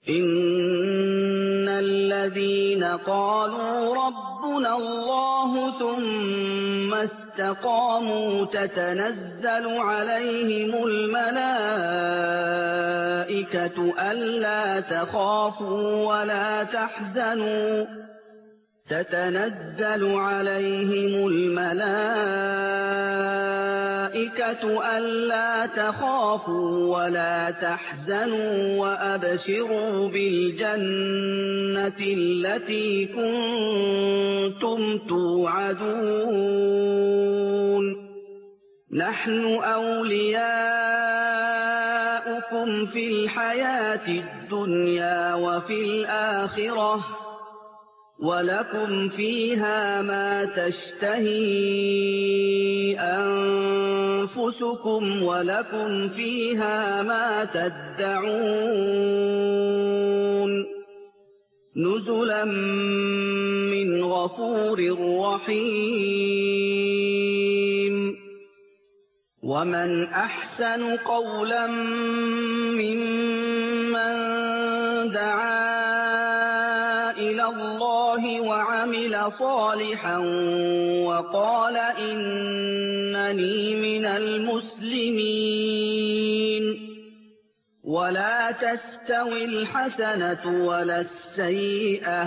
إن الذين قالوا ربنا الله ثم استقاموا تتنزل عليهم الملائكة ألا تخافوا ولا تحزنوا تتنزل عليهم الملائكة ألا تخافوا ولا تحزنوا وأبشروا بالجنة التي كنتم توعدون نحن أولياؤكم في الحياة الدنيا وفي الآخرة ولكم فيها ما تشتهي أنفسكم ولكم فيها ما تدعون نزلا من غفور رحيم ومن أحسن قولا ممن دعا إلى الله وعمل صالحا وقال إنني من المسلمين ولا تستوي الحسنة ولا السيئة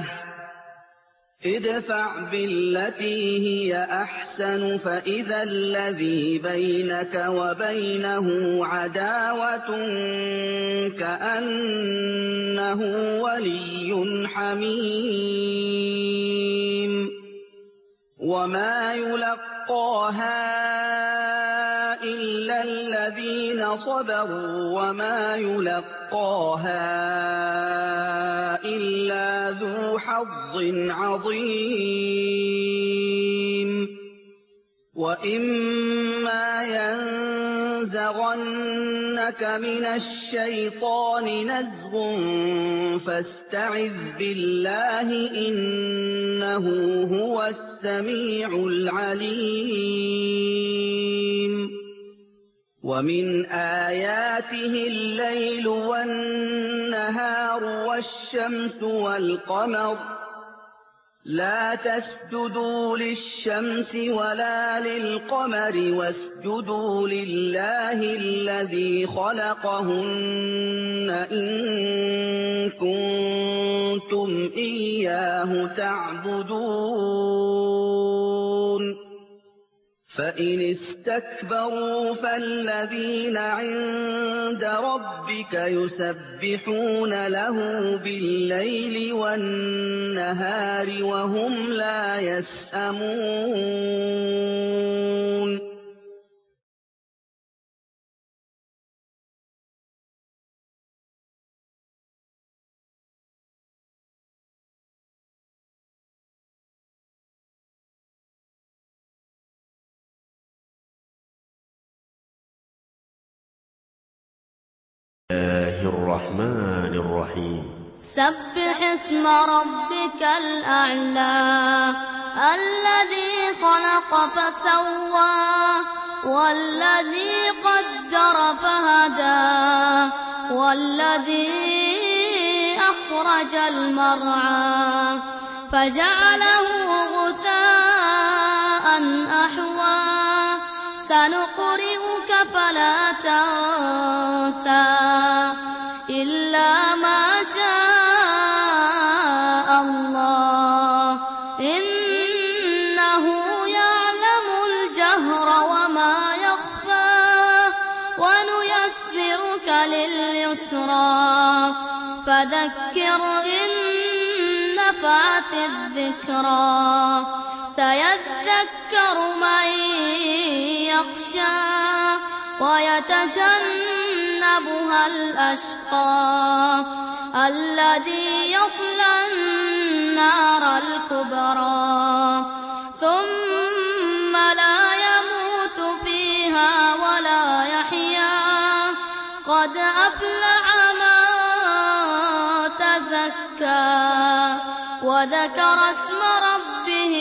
ادفع بالتي هي أحسن فإذا الذي بينك وبينه عداوة كأنه ولي حميم وما يلقاها إلا الذين صبروا وما يلقاها إلا ذو حظ عظيم وإما ينزغنك من الشيطان نزغ فاستعذ بالله إنه هو السميع العليم ومن آياته الليل والنهار والشمس والقمر لا تسجدوا للشمس ولا للقمر واسجدوا لله الذي خلقهن إن كنتم إياه تعبدون فإن استكبروا فالذين عند ربك يسبحون له بالليل والنهار وهم لا يسأمون الله الرحمن الرحيم سبح اسم ربك الأعلى الذي خلق فسوى والذي قدر فهدى والذي أخرج المرعى فجعله غثاء أحوى سنقرئك فلا تنسى إلا ما شاء الله إنه يعلم الجهر وما يخفى ونيسرك لليسرى فذكر إن نفعت الذكرى سيذكر من يخشى ويتجنبها الأشقى الذي يصلى النار الكبرى ثم لا يموت فيها ولا يحيا قد أفلح من تزكى وذكر اسم ربه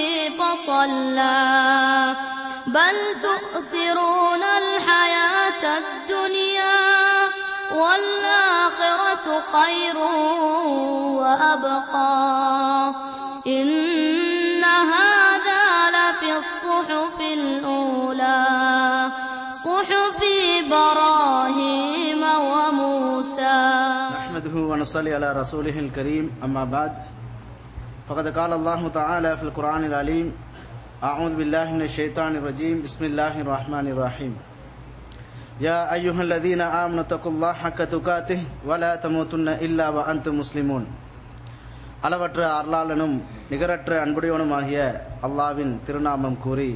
فصلى بل تؤثرون الحياة الدنيا والآخرة خير وأبقى إن هذا لفي الصحف الأولى صحف إبراهيم وموسى نحمده ونصلي على رسوله الكريم أما بعد فقد قال الله تعالى في القرآن العليم أعوذ بالله من الشيطان الرجيم بسم الله الرحمن الرحيم يا أيها الذين آمنوا اتقوا الله حق تقاته ولا تموتن إلا وأنتم مسلمون அளவற்ற அருளாளனும் நிகரற்ற அன்புடையவனுமாகிய அல்லாவின் திருநாமம் கூறி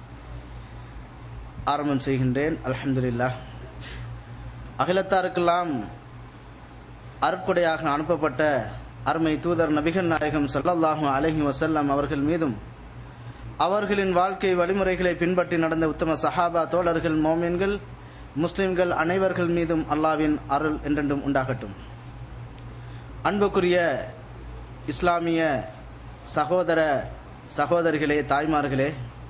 ஆரம்பம் செய்கின்றேன் அல்ஹம்துலில்லாஹ் அகிலத்தாருக்கெல்லாம் அருட்கொடையாக அனுப்பப்பட்ட அருமை தூதர் நபிகள் நாயகம் ஸல்லல்லாஹு அலைஹி வஸல்லம் அவர்கள் மீதும் அவர்களின் வாழ்க்கை வழிமுறைகளை பின்பற்றி நடந்த உத்தம சஹாபா தோழர்கள் மோமின்கள் முஸ்லிம்கள் அனைவர்கள் மீதும் அல்லாவின் அருள் என்றென்றும் உண்டாகட்டும் அன்புக்குரிய இஸ்லாமிய சகோதர சகோதரிகளே தாய்மார்களே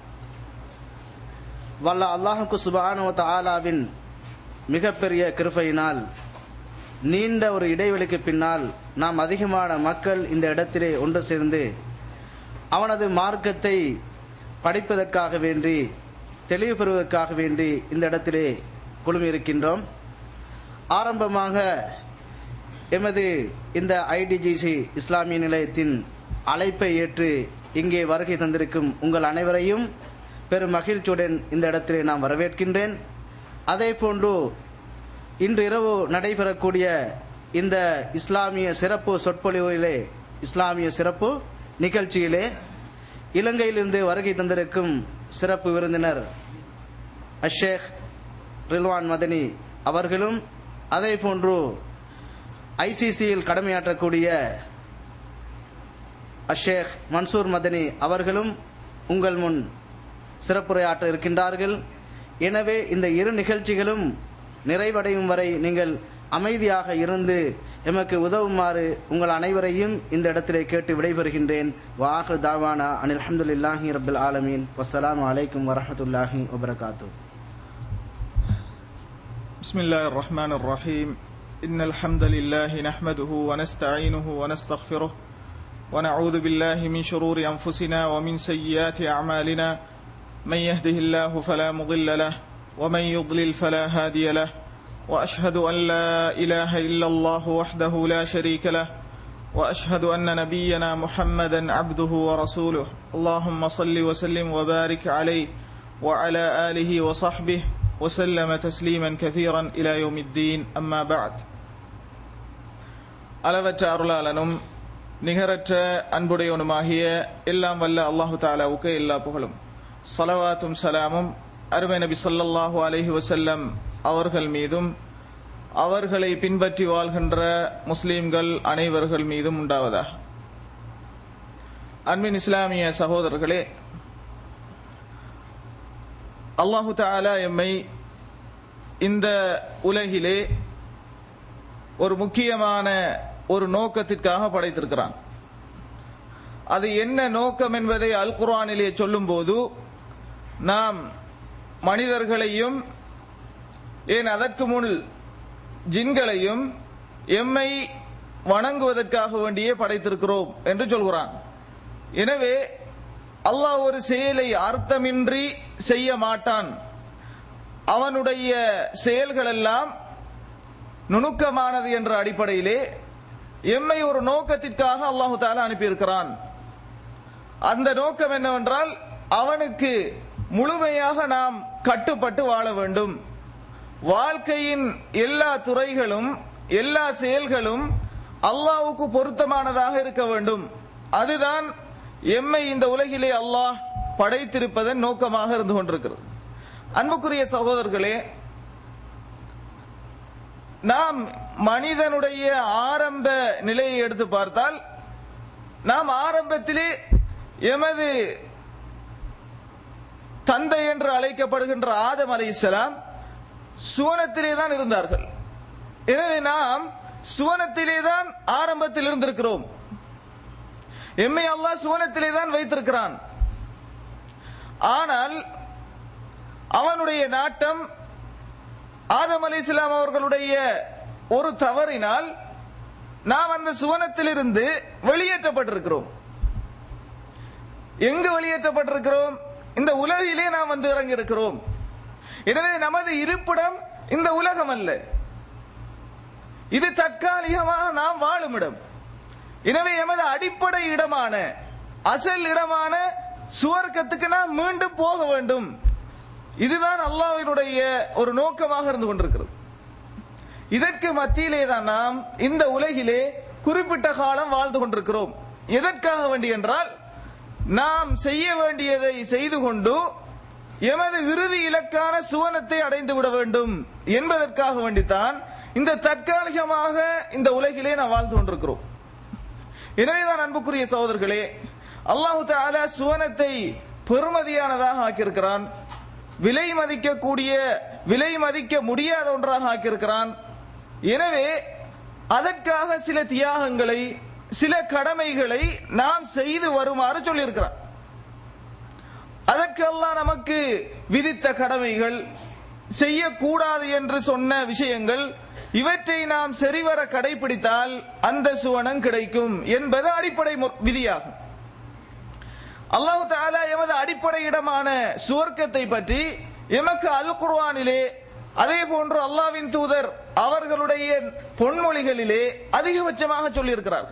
வல்ல அல்லாஹுக்கு சுபானு ஆலாவின் மிகப்பெரிய கிருபையினால் நீண்ட ஒரு இடைவெளிக்கு பின்னால் நாம் அதிகமான மக்கள் இந்த இடத்திலே ஒன்று சேர்ந்து அவனது மார்க்கத்தை படிப்பதற்காக வேண்டி தெளிவு பெறுவதற்காக வேண்டி இந்த இடத்திலே குழுமியிருக்கின்றோம் ஆரம்பமாக எமது இந்த ஐடிஜிசி இஸ்லாமிய நிலையத்தின் அழைப்பை ஏற்று இங்கே வருகை தந்திருக்கும் உங்கள் அனைவரையும் பெரும் மகிழ்ச்சியுடன் இந்த இடத்திலே நான் வரவேற்கின்றேன் அதே போன்று இன்று இரவு நடைபெறக்கூடிய இந்த இஸ்லாமிய சிறப்பு சொற்பொழிவிலே இஸ்லாமிய சிறப்பு நிகழ்ச்சியிலே இலங்கையிலிருந்து வருகை தந்திருக்கும் சிறப்பு விருந்தினர் அஷேக் ரில்வான் மதனி அவர்களும் அதே போன்று ஐசிசியில் கடமையாற்றக்கூடிய அஷேக் மன்சூர் மதனி அவர்களும் உங்கள் முன் சிறப்புரையாற்ற இருக்கின்றார்கள் எனவே இந்த இரு நிகழ்ச்சிகளும் நிறைவடையும் வரை நீங்கள் அமைதியாக இருந்து எமக்கு உதவுமாறு உங்கள் அனைவரையும் இந்த இடத்திலே கேட்டு விடைபெறுகின்றேன் வாஹர் தாவானா அனில் அஹமதுல்லாஹி ரபுல் ஆலமீன் வசலாம் அலைக்கும் வரமத்துல்லாஹி வபரகாத்தூ بسم الله الرحمن الرحيم إن الحمد لله نحمده ونستعينه ونستغفره ونعوذ بالله من شرور أنفسنا ومن سيئات أعمالنا من يهده الله فلا مضل له ومن يضلل فلا هادي له وأشهد أن لا إله إلا الله وحده لا شريك له وأشهد أن نبينا محمدا عبده ورسوله اللهم صل وسلم وبارك عليه وعلى آله وصحبه وسلم تسليما كثيرا إلى يوم الدين أما بعد அளவற்ற அருளாளனும் நிகரற்ற அன்புடையவனுமாகிய எல்லாம் வல்ல அல்லாஹு தாலாவுக்கு எல்லா புகழும் சலவாத்தும் சலாமும் அருமை நபி சொல்லல்லாஹு அலஹி வசல்லம் அவர்கள் மீதும் அவர்களை பின்பற்றி வாழ்கின்ற முஸ்லீம்கள் அனைவர்கள் மீதும் உண்டாவதாக அன்பின் இஸ்லாமிய சகோதரர்களே அல்லாஹு தாலா எம்மை இந்த உலகிலே ஒரு முக்கியமான ஒரு நோக்கத்திற்காக படைத்திருக்கிறான் அது என்ன நோக்கம் என்பதை அல் குர்ஆனிலே சொல்லும் போது நாம் மனிதர்களையும் ஏன் அதற்கு முன் ஜின்களையும் எம்மை வணங்குவதற்காக வேண்டியே படைத்திருக்கிறோம் என்று சொல்கிறான் எனவே அல்லாஹ் ஒரு செயலை அர்த்தமின்றி செய்ய மாட்டான் அவனுடைய செயல்கள் எல்லாம் நுணுக்கமானது என்ற அடிப்படையிலே எம்மை ஒரு நோக்கத்திற்காக அல்லாஹு தாலா அனுப்பியிருக்கிறான் அந்த நோக்கம் என்னவென்றால் அவனுக்கு முழுமையாக நாம் கட்டுப்பட்டு வாழ வேண்டும் வாழ்க்கையின் எல்லா துறைகளும் எல்லா செயல்களும் அல்லாவுக்கு பொருத்தமானதாக இருக்க வேண்டும் அதுதான் எம்மை இந்த உலகிலே அல்லாஹ் படைத்திருப்பதன் நோக்கமாக இருந்து கொண்டிருக்கிறது அன்புக்குரிய சகோதரர்களே நாம் மனிதனுடைய ஆரம்ப நிலையை எடுத்து பார்த்தால் நாம் ஆரம்பத்திலே எமது தந்தை என்று அழைக்கப்படுகின்ற ஆதம் அலை இஸ்லாம் சுவனத்திலே தான் இருந்தார்கள் எனவே நாம் சுவனத்திலே தான் ஆரம்பத்தில் இருந்திருக்கிறோம் எம்மை அல்லாஹ் சுவனத்திலே தான் வைத்திருக்கிறான் ஆனால் அவனுடைய நாட்டம் ஆதம் அலி இஸ்லாம் அவர்களுடைய ஒரு தவறினால் நாம் அந்த சுவனத்திலிருந்து வெளியேற்றப்பட்டிருக்கிறோம் எங்கு வெளியேற்றப்பட்டிருக்கிறோம் இந்த உலகிலே நாம் வந்து இறங்கி இருக்கிறோம் எனவே நமது இருப்பிடம் இந்த உலகம் அல்ல இது தற்காலிகமாக நாம் வாழும் இடம் எனவே எமது அடிப்படை இடமான அசல் இடமான சுவர்க்கத்துக்கு நாம் மீண்டும் போக வேண்டும் இதுதான் அல்லாஹ்வினுடைய ஒரு நோக்கமாக இருந்து கொண்டிருக்கிறது இதற்கு மத்தியிலே தான் நாம் இந்த உலகிலே குறிப்பிட்ட காலம் வாழ்ந்து கொண்டிருக்கிறோம் எதற்காக வேண்டி என்றால் நாம் செய்ய வேண்டியதை செய்து கொண்டு எமது இறுதி இலக்கான சுவனத்தை அடைந்து விட வேண்டும் என்பதற்காக வேண்டித்தான் இந்த தற்காலிகமாக இந்த உலகிலே நாம் வாழ்ந்து கொண்டிருக்கிறோம் எனவேதான் அன்புக்குரிய சகோதரர்களே அல்லாஹு தாலா சுவனத்தை பெருமதியானதாக ஆக்கியிருக்கிறான் விலை மதிக்கக்கூடிய விலை மதிக்க முடியாத ஒன்றாக ஆக்கியிருக்கிறான் எனவே அதற்காக சில தியாகங்களை சில கடமைகளை நாம் செய்து வருமாறு சொல்லியிருக்கிறான் அதற்கு அல்லாஹ் நமக்கு விதித்த கடமைகள் செய்யக்கூடாது என்று சொன்ன விஷயங்கள் இவற்றை நாம் சரிவர கடைபிடித்தால் அந்த சுவனம் கிடைக்கும் என்பது அடிப்படை மு- விதியாகும் அல்லாஹு தாலா எமது அடிப்படை இடமான சுவர்க்கத்தை பற்றி எமக்கு அல் குர்ஆனிலே அதே போன்று அல்லாவின் தூதர் அவர்களுடைய பொன்மொழிகளிலே அதிகபட்சமாக சொல்லியிருக்கிறார்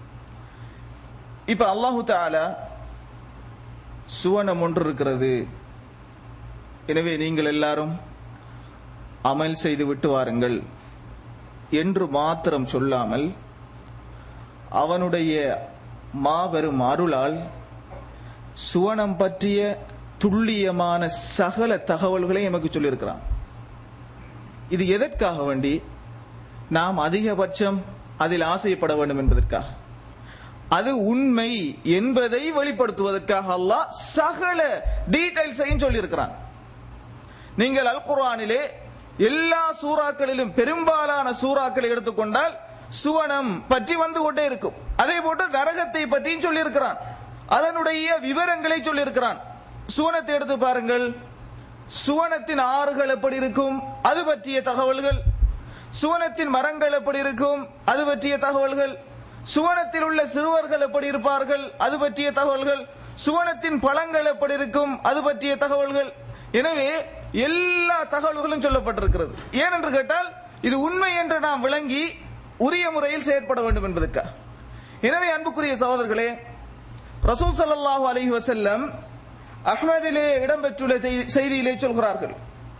இப்ப அல்லாஹு தாலா சுவனம் ஒன்று இருக்கிறது எனவே நீங்கள் எல்லாரும் அமல் செய்து விட்டு வாருங்கள் என்று மாத்திரம் சொல்லாமல் அவனுடைய மாபெரும் அருளால் சுவனம் பற்றிய துல்லியமான சகல தகவல்களை நமக்கு சொல்லியிருக்கிறான் இது எதற்காக வேண்டி நாம் அதிகபட்சம் அதில் ஆசைப்பட வேண்டும் என்பதற்காக அது உண்மை என்பதை வெளிப்படுத்துவதற்காக அல்லாஹ் சகல டீடைல்ஸையும் சொல்லியிருக்கிறான் நீங்கள் அல் குர்ஆனிலே எல்லா சூறாக்களிலும் பெரும்பாலான சூறாக்களை எடுத்துக்கொண்டால் சுவனம் பற்றி வந்து கொண்டே இருக்கும் அதே போன்று நரகத்தை பற்றியும் சொல்லியிருக்கிறான் அதனுடைய விவரங்களை சொல்லியிருக்கிறான் சுவனத்தை எடுத்து பாருங்கள் சுவனத்தின் ஆறுகள் எப்படி இருக்கும் அது பற்றிய தகவல்கள் சுவனத்தின் மரங்கள் எப்படி இருக்கும் அது பற்றிய தகவல்கள் சுவனத்தில் உள்ள சிறுவர்கள் எப்படி இருப்பார்கள் அது பற்றிய தகவல்கள் சுவனத்தின் பழங்கள் எப்படி இருக்கும் அது பற்றிய தகவல்கள் எனவே எல்லா தகவல்களும் சொல்லப்பட்டிருக்கிறது ஏனென்று கேட்டால் இது உண்மை என்று நாம் விளங்கி உரிய முறையில் செயற்பட வேண்டும் என்பதற்காக எனவே அன்புக்குரிய சகோதரர்களே ரசூல் ஸல்லல்லாஹு அலைஹி வஸல்லம் அஹ்மதிலே இடம்பெற்றுள்ள செய்தி- செய்தியிலே சொல்கிறார்கள்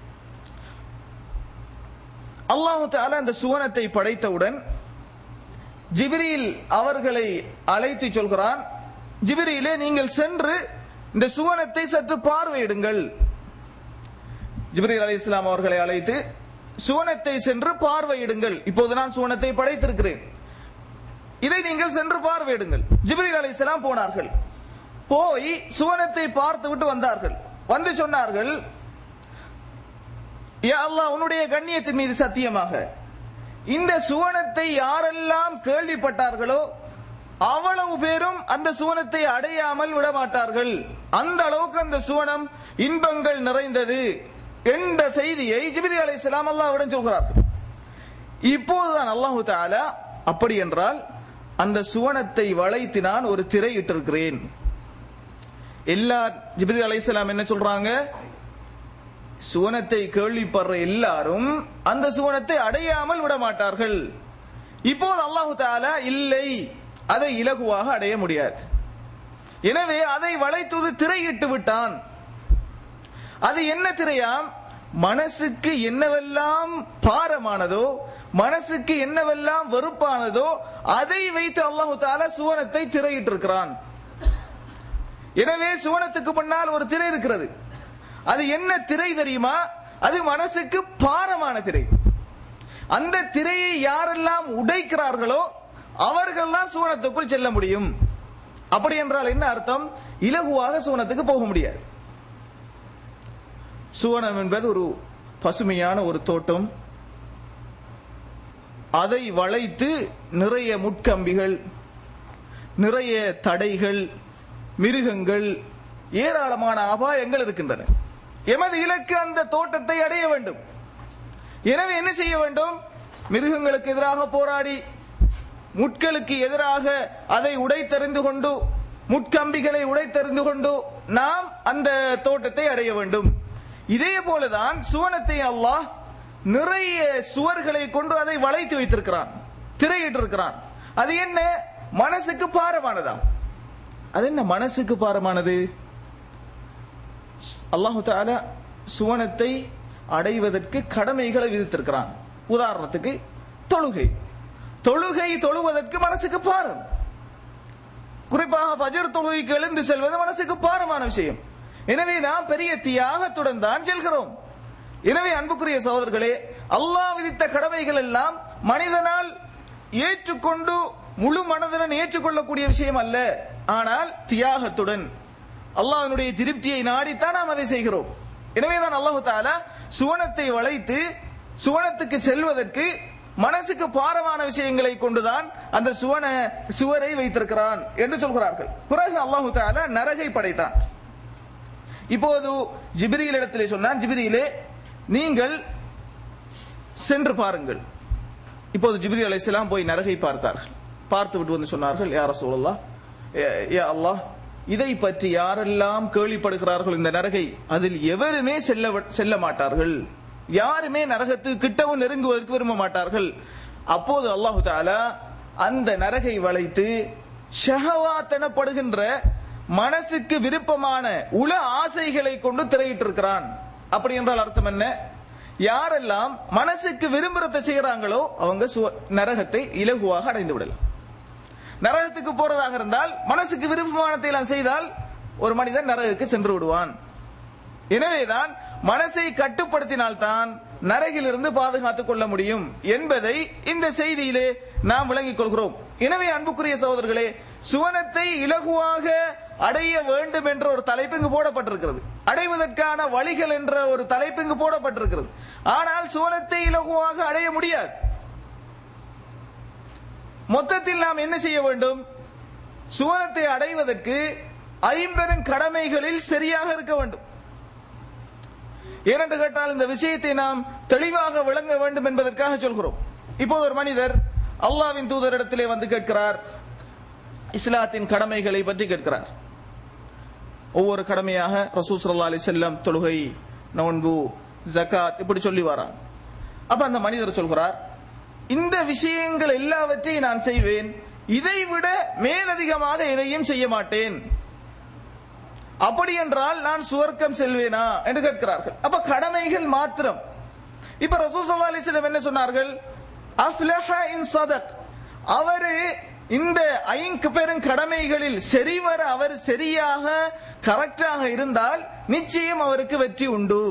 அல்லாஹு தஆலா அந்த சுவனத்தை படைத்தவுடன் ஜிப்ரீல் அவர்களை அழைத்து சொல்கிறான் ஜிப்ரீலே நீங்கள் சென்று இந்த சுவனத்தை சற்று பார்வையிடுங்கள் ஜிப்ரீல் அலைஹிஸ்ஸலாம் அவர்களை அழைத்து சுவனத்தை சென்று பார்வையிடுங்கள் இப்போது நான் சுவனத்தை படைத்திருக்கிறேன் இதை நீங்கள் சென்று பார்வையிடுங்கள் ஜிப்ரீல் அலைஹிஸ்ஸலாம் போனார்கள் போய் சுவனத்தை பார்த்து விட்டு வந்தார்கள் வந்து சொன்னார்கள் யா அல்லாஹ் உன்னுடைய கண்ணியத்தின் மீது சத்தியமாக இந்த சுவனத்தை யாரெல்லாம் கேள்விப்பட்டார்களோ அவ்வளவு பேரும் அந்த சுவனத்தை அடையாமல் விட மாட்டார்கள் அந்த அளவுக்கு அந்த சுவனம் இன்பங்கள் நிறைந்தது என்ற செய்தியை ஜிபிரி அலைஹிஸ்ஸலாம் அல்லாஹ்விடம் சொல்கிறார்கள் இப்போதுதான் அல்லாஹு தஆலா அப்படி என்றால் அந்த சுவனத்தை வளைத்து நான் ஒரு திரை இட்டிருக்கிறேன் எல்லா ஜிப்ரி அலைஹிஸ்ஸலாம் என்ன சொல்றாங்க சுவனத்தை கேள்விப்படுற எல்லாரும் அந்த சுவனத்தை அடையாமல் விட மாட்டார்கள் இப்போது அல்லாஹு தாலா இல்லை அதை இலகுவாக அடைய முடியாது எனவே அதை வளைத்துது திரையிட்டு விட்டான் அது என்ன திரையாம் மனசுக்கு என்னவெல்லாம் பாரமானதோ மனசுக்கு என்னவெல்லாம் வெறுப்பானதோ அதை வைத்து அல்லாஹு தாலா சுவனத்தை திரையிட்டு இருக்கிறான் எனவே சுவனத்துக்கு முன்னால் ஒரு திரை இருக்கிறது அது என்ன திரை தெரியுமா அது மனசுக்கு பாரமான திரை அந்த திரையை யாரெல்லாம் உடைக்கிறார்களோ அவர்கள்லாம் சுவனத்துக்குள் செல்ல முடியும் அப்படி என்றால் என்ன அர்த்தம் இலகுவாக சுவனத்துக்கு போக முடியாது சுவனம் என்பது ஒரு பசுமையான ஒரு தோட்டம் அதை வளைத்து நிறைய முட்கம்பிகள் நிறைய தடைகள் மிருகங்கள் ஏராளமான அபாயங்கள் இருக்கின்றன எமது இலக்கு அந்த தோட்டத்தை அடைய வேண்டும் எனவே என்ன செய்ய வேண்டும் மிருகங்களுக்கு எதிராக போராடி முட்களுக்கு எதிராக அதை உடைத்தெறிந்து கொண்டு முட்கம்பிகளை உடைத்தெறிந்து கொண்டு நாம் அந்த தோட்டத்தை அடைய வேண்டும் இதே போலதான் சுவனத்தை அல்லாஹ் நிறைய சுவர்களை கொண்டு அதை வளைத்து வைத்திருக்கிறான் திரையிட்டு இருக்கிறான் அது என்ன மனசுக்கு பாரமானதா அது என்ன மனசுக்கு பாரமானது அல்லாஹு தாலா சுவனத்தை அடைவதற்கு கடமைகளை விதித்திருக்கிறான் உதாரணத்துக்கு தொழுகை தொழுகை தொழுவதற்கு மனசுக்கு பாரம் குறிப்பாக ஃபஜர் தொழுகைக்கு எழுந்து செல்வது மனசுக்கு பாரமான விஷயம் எனவே நாம் பெரிய தியாகத்துடன் தான் செல்கிறோம் எனவே அன்புக்குரிய சகோதரர்களே அல்லாஹ் விதித்த கடமைகள் எல்லாம் மனிதனால் ஏற்றுக்கொண்டு முழு மனதுடன் ஏற்றுக்கொள்ளக்கூடிய விஷயம் அல்ல ஆனால் தியாகத்துடன் அல்லாஹ்வினுடைய திருப்தியை நாடித்தான் நாம் அதை செய்கிறோம் எனவே தான் அல்லாஹு தாலா சுவனத்தை வளைத்து சுவனத்துக்கு செல்வதற்கு மனசுக்கு பாரமான விஷயங்களை கொண்டுதான் அந்த சுவன சுவரை வைத்திருக்கிறான் என்று சொல்கிறார்கள் பிறகு அல்லாஹு தாலா நரகை படைத்தான் இப்போது ஜிபிரியில் இடத்திலே சொன்னான் ஜிபிரியிலே நீங்கள் சென்று பாருங்கள் இப்போது ஜிப்ரி அலைஹிஸ்ஸலாம் போய் நரகை பார்த்தார்கள் பார்த்து விட்டு வந்து சொன்னார்கள் யார சொல்லலாம் யா அல்லாஹ் இதை பற்றி யாரெல்லாம் கேள்விப்படுகிறார்கள் இந்த நரகை அதில் எவருமே செல்ல செல்ல மாட்டார்கள் யாருமே நரகத்துக்கு கிட்டவும் நெருங்குவதற்கு விரும்ப மாட்டார்கள் அப்போது அல்லாஹு தாலா அந்த நரகை வளைத்து ஷஹவாத் எனப்படுகின்ற மனசுக்கு விருப்பமான உல ஆசைகளை கொண்டு திரையிட்டிருக்கிறான் அப்படி என்றால் அர்த்தம் என்ன யாரெல்லாம் மனசுக்கு விரும்புறத செய்யறாங்களோ அவங்க சுவ- நரகத்தை இலகுவாக அடைந்து விடலாம் நரகத்துக்கு போறதாக இருந்தால் மனசுக்கு விருப்பமானதை எல்லாம் செய்தால் ஒரு மனிதன் நரகுக்கு சென்று விடுவான் எனவேதான் மனசை கட்டுப்படுத்தினால்தான் நரகிலிருந்து பாதுகாத்துக் கொள்ள முடியும் என்பதை இந்த செய்தியிலே நாம் விளங்கிக் கொள்கிறோம் எனவே அன்புக்குரிய சகோதரர்களே சுவனத்தை இலகுவாக அடைய வேண்டும் என்ற ஒரு தலைப்பு இங்கு போடப்பட்டிருக்கிறது அடைவதற்கான வழிகள் என்ற ஒரு தலைப்பு இங்கு போடப்பட்டிருக்கிறது ஆனால் சுவனத்தை இலகுவாக அடைய முடியாது மொத்தத்தில் நாம் என்ன செய்ய வேண்டும் சுவனத்தை அடைவதற்கு ஐம்பெரும் கடமைகளில் சரியாக இருக்க வேண்டும் ஏனென்று கேட்டால் இந்த விஷயத்தை நாம் தெளிவாக விளங்க வேண்டும் என்பதற்காக சொல்கிறோம் இப்போது ஒரு மனிதர் அல்லாவின் தூதரிடத்திலே வந்து கேட்கிறார் இஸ்லாத்தின் கடமைகளை பற்றி கேட்கிறார் ஒவ்வொரு கடமையாக ரசூ சல்லா அலி செல்லம் தொழுகை நோன்பு ஜகாத் இப்படி சொல்லி வரான் அப்ப அந்த மனிதர் சொல்கிறார் இந்த விஷயங்கள் எல்லாவற்றையும் நான் செய்வேன் இதை விட மேலதிகமாக எதையும் செய்ய மாட்டேன் அப்படி என்றால் நான் சுவர்க்கம் செல்வேனா என்று கேட்கிறார்கள் அப்ப கடமைகள் மாத்திரம் இப்ப ரசூல் ஸல்லல்லாஹு அலைஹி வஸல்லம் என்ன சொன்னார்கள் அஃப்லஹ இன் சதக் அவரு இந்த ஐந்து பெரும் கடமைகளில் சரிவர அவர் சரியாக கரெக்டாக இருந்தால் நிச்சயம் அவருக்கு வெற்றி உண்டு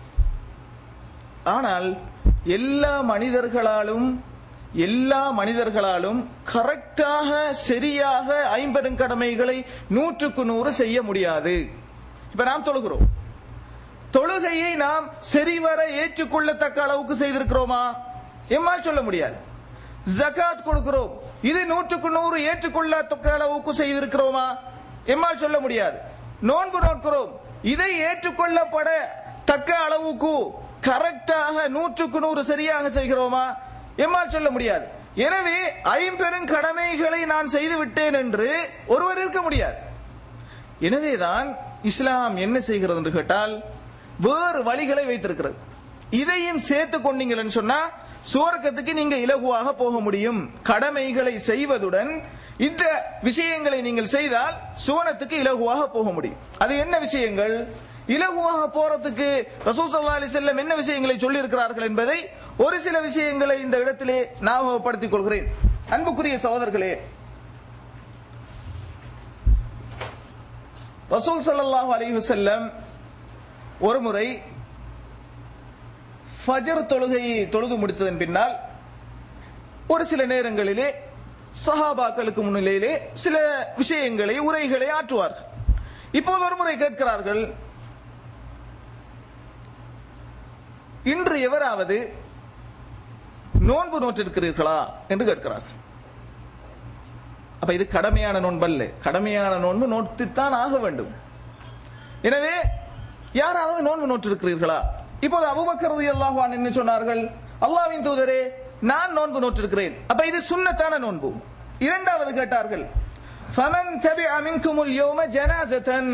ஆனால் எல்லா மனிதர்களாலும் எல்லா மனிதர்களாலும் கரெக்டாக சரியாக ஐம்பெருங்கடமைகளை நூற்றுக்கு நூறு செய்ய முடியாது இப்ப நாம் தொழுகிறோம் தொழுகையை நாம் சரிவர ஏற்றுக்கொள்ளத்தக்க அளவுக்கு செய்திருக்கிறோமா எம்மால் சொல்ல முடியாது ஜகாத் கொடுக்கிறோம் இது நூற்றுக்கு நூறு ஏற்றுக்கொள்ளத்தக்க அளவுக்கு செய்திருக்கிறோமா எம்மால் சொல்ல முடியாது நோன்பு நோக்கிறோம் இதை ஏற்றுக்கொள்ளப்பட தக்க அளவுக்கு கரெக்டாக நூற்றுக்கு நூறு சரியாக செய்கிறோமா எம்மால் சொல்ல முடியாது எனவே ஐம்பெரும் கடமைகளை நான் செய்து விட்டேன் என்று ஒருவர் இருக்க முடியாது எனவேதான் இஸ்லாம் என்ன செய்கிறது என்று கேட்டால் வேறு வழிகளை வைத்திருக்கிறது இதையும் சேர்த்து கொண்டீங்கன்னு சொன்னா சுவர்க்கத்துக்கு நீங்க இலகுவாக போக முடியும் கடமைகளை செய்வதுடன் இந்த விஷயங்களை நீங்கள் செய்தால் சுவனத்துக்கு இலகுவாக போக முடியும் அது என்ன விஷயங்கள் இலகுவாக போறதுக்கு ரசூல் ஸல்லல்லாஹு அலைஹி வஸல்லம் என்ன விஷயங்களை சொல்லி இருக்கிறார்கள் என்பதை ஒரு சில விஷயங்களை இந்த இடத்திலே ஞாபகப்படுத்திக் கொள்கிறேன் அன்புக்குரிய சகோதரர்களே ரசூல் ஸல்லல்லாஹு அலைஹி வஸல்லம் ஒரு முறை ஃபஜர் தொழுகையை தொழுது முடித்ததன் பின்னால் ஒரு சில நேரங்களிலே சஹாபாக்களுக்கு முன்னிலையிலே சில விஷயங்களை உரைகளை ஆற்றுவார்கள் இப்போது ஒரு முறை கேட்கிறார்கள் இன்று எவராவது நோன்பு நோற்றிருக்கிறீர்களா என்று கேட்கிறார்கள் அப்ப இது கடமையான நோன்பல்ல கடமையான நோன்பு நோட்டுத்தான் ஆக வேண்டும் எனவே யாராவது நோன்பு நோற்றிருக்கிறீர்களா இப்போது அபுபக்கர் ரலியல்லாஹு அன்ஹு என்ன சொன்னார்கள் அல்லாஹ்வின் தூதரே நான் நோன்பு நோற்றிருக்கிறேன் அப்ப இது சுன்னத்தான நோன்பு இரண்டாவது கேட்டார்கள் ஃபமன் தபிஅ மின்குமுல் யௌம ஜனாசதன்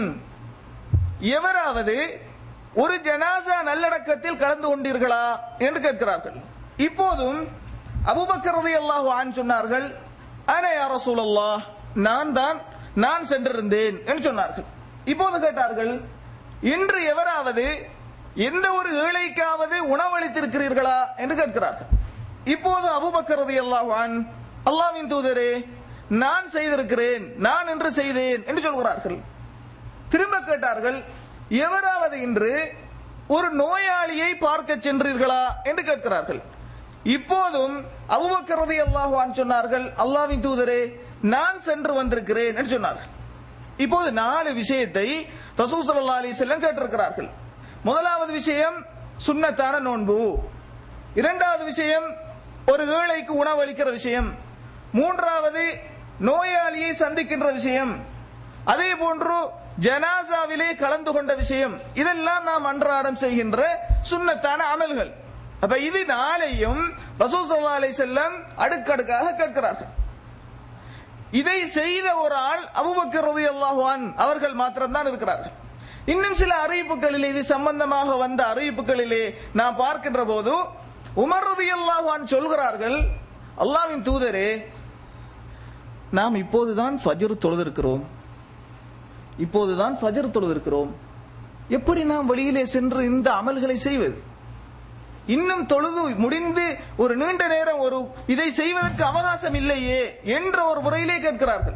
எவராவது ஒரு ஜனாசா நல்லடக்கத்தில் கலந்து கொண்டீர்களா என்று கேட்கிறார்கள் இப்போதும் அபூபக்கர் ரலியல்லாஹு அன்ஹு சொன்னார்கள் அன யா ரசூலல்லாஹ் நான் தான் நான் சென்றிருந்தேன் என்று சொன்னார்கள் இப்போது கேட்டார்கள் இன்று எவராவது எந்த ஒரு ஏழைக்காவது உணவளித்திருக்கிறீர்களா என்று கேட்கிறார்கள் இப்போது அபூபக்கர் ரலியல்லாஹு அன்ஹு அல்லாஹ்வின் தூதரே நான் செய்திருக்கிறேன் நான் என்று செய்தேன் என்று சொல்கிறார்கள் திரும்ப கேட்டார்கள் எவராவது இன்று ஒரு நோயாளியை பார்க்க சென்றீர்களா என்று கேட்கிறார்கள் இப்போதும் அபூபக்கர் ரலியல்லாஹு அன்ஹு சொன்னார்கள் அல்லாஹ்வின் தூதரே நான் சென்று வந்திருக்கிறேன் என்று சொன்னார்கள் இப்போது நாலு விஷயத்தை ரசூல் ஸல்லல்லாஹு அலைஹி வஸல்லம் கேட்டிருக்கிறார்கள் முதலாவது விஷயம் சுன்னத்தான நோன்பு இரண்டாவது விஷயம் ஒரு ஏழைக்கு உணவளிக்கிற விஷயம் மூன்றாவது நோயாளியை சந்திக்கின்ற விஷயம் அதே போன்று ஜனாசாவிலே கலந்து கொண்ட விஷயம் இதெல்லாம் நாம் அன்றாடம் செய்கின்ற சுன்னத்தான அமல்கள் அப்ப இது நாளையும் ரசூல் ஸல்லல்லாஹு அலைஹி வஸல்லம் அடுக்கடுக்காக கேட்கிறார்கள் இதை செய்த ஒரு ஆள் அபூபக்கர் ரலியல்லாஹு அன் அவர்கள் மாத்திரம்தான் இருக்கிறார்கள் இன்னும் சில அறிவிப்புகளிலே இது சம்பந்தமாக வந்த அறிவிப்புகளிலே நாம் பார்க்கின்ற போது உமர் ரலியல்லாஹு அன் சொல்கிறார்கள் அல்லாஹ்வின் தூதரே நாம் இப்போதுதான் ஃபஜ்ர் தொழுதிருக்கிறோம் இப்போதுதான் ஃபஜ்ர் தொழுதிருக்கிறோம் எப்படி நாம் வெளியிலே சென்று இந்த அமல்களை செய்வது இன்னும் தொழுது முடிந்து ஒரு நீண்ட நேரம் ஒரு இதை செய்வதற்கு அவகாசம் இல்லையே என்ற ஒரு முறையிலே கேட்கிறார்கள்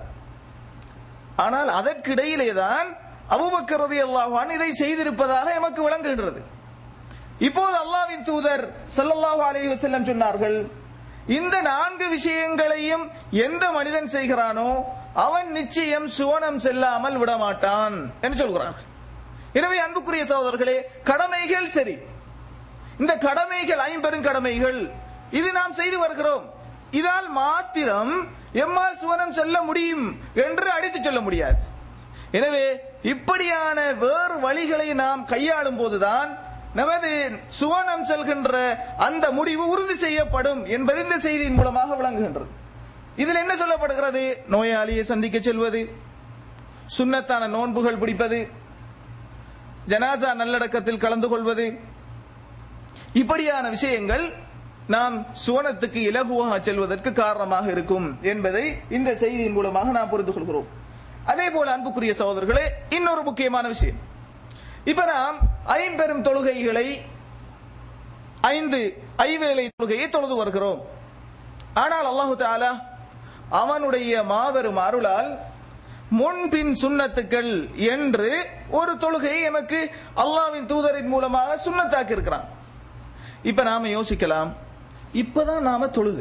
ஆனால் அதற்கிடையிலே தான் அபூபக்கர் ரலியல்லாஹு அன்ஹு இதை செய்திருப்பதாக எமக்கு விளங்குகின்றது இப்போது அல்லாஹ்வின் தூதர் ஸல்லல்லாஹு அலைஹி வஸல்லம் சொன்னார்கள் இந்த நான்கு விஷயங்களையும் எந்த மனிதன் செய்கிறானோ அவன் நிச்சயம் சுவனம் செல்லாமல் விடமாட்டான் என்று சொல்கிறார்கள் எனவே அன்புக்குரிய சகோதரர்களே கடமைகள் சரி இந்த கடமைகள் ஐம்பெரும் கடமைகள் இது நாம் செய்து வருகிறோம் இதால் மாத்திரம் எம்மால் சுவனம் செல்ல முடியும் என்று அடித்துச் சொல்ல முடியாது எனவே இப்படியான வேறு வழிகளை நாம் கையாளும் போதுதான் நமது சுவனம் செல்கின்ற அந்த முடிவு உறுதி செய்யப்படும் என்பது இந்த செய்தியின் மூலமாக விளங்குகின்றது இதில் என்ன சொல்லப்படுகிறது நோயாளியை சந்திக்க செல்வது சுன்னத்தான நோன்புகள் பிடிப்பது ஜனாசா நல்லடக்கத்தில் கலந்து கொள்வது இப்படியான விஷயங்கள் நாம் சுவனத்துக்கு இலகுவாக செல்வதற்கு காரணமாக இருக்கும் என்பதை இந்த செய்தியின் மூலமாக நாம் புரிந்து கொள்கிறோம் அதே போல அன்புக்குரிய சகோதரர்களே இன்னொரு முக்கியமான விஷயம் இப்ப நாம் ஐம்பெரும் தொழுகைகளை ஐந்து ஐவேளை தொழுகையை தொழுது வருகிறோம் ஆனால் அல்லாஹு தாலா அவனுடைய மாபெரும் அருளால் முன்பின் சுன்னத்துக்கள் என்று ஒரு தொழுகையை எமக்கு அல்லாஹ்வின் தூதரின் மூலமாக சுன்னத்தாக்கி இருக்கிறான் இப்ப நாம யோசிக்கலாம் இப்பதான் நாம தொழுது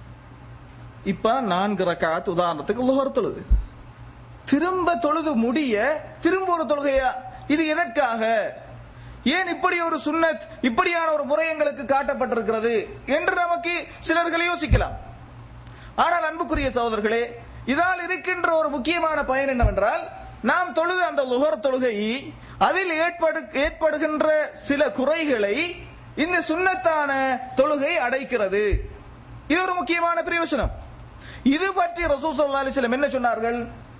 இப்ப நான்கு ரக்காத் உதாரணத்துக்கு லுஹர் தொழுது திரும்ப தொழுது முடிய திரும்ப ஒரு தொழுகையா இது எதற்காக ஏன் இப்படி ஒரு சுன்னத் இப்படியான ஒரு முறை எங்களுக்கு காட்டப்பட்டிருக்கிறது என்று நமக்கு சிலர்கள் யோசிக்கலாம் ஆனால் அன்புக்குரிய சகோதரர்களே இதால் இருக்கின்ற ஒரு முக்கியமான பயன் என்னவென்றால் நாம் தொழுது அந்த லுகர் தொழுகை அதில் ஏற்படு ஏற்படுகின்ற சில குறைகளை இந்த சுன்னத்தான தொழுகை அடைக்கிறது இது ஒரு முக்கியமான பிரயோசனம் இது பற்றி ரசூல் ஸல்லல்லாஹு அலைஹி வஸல்லம் என்ன சொன்னார்கள்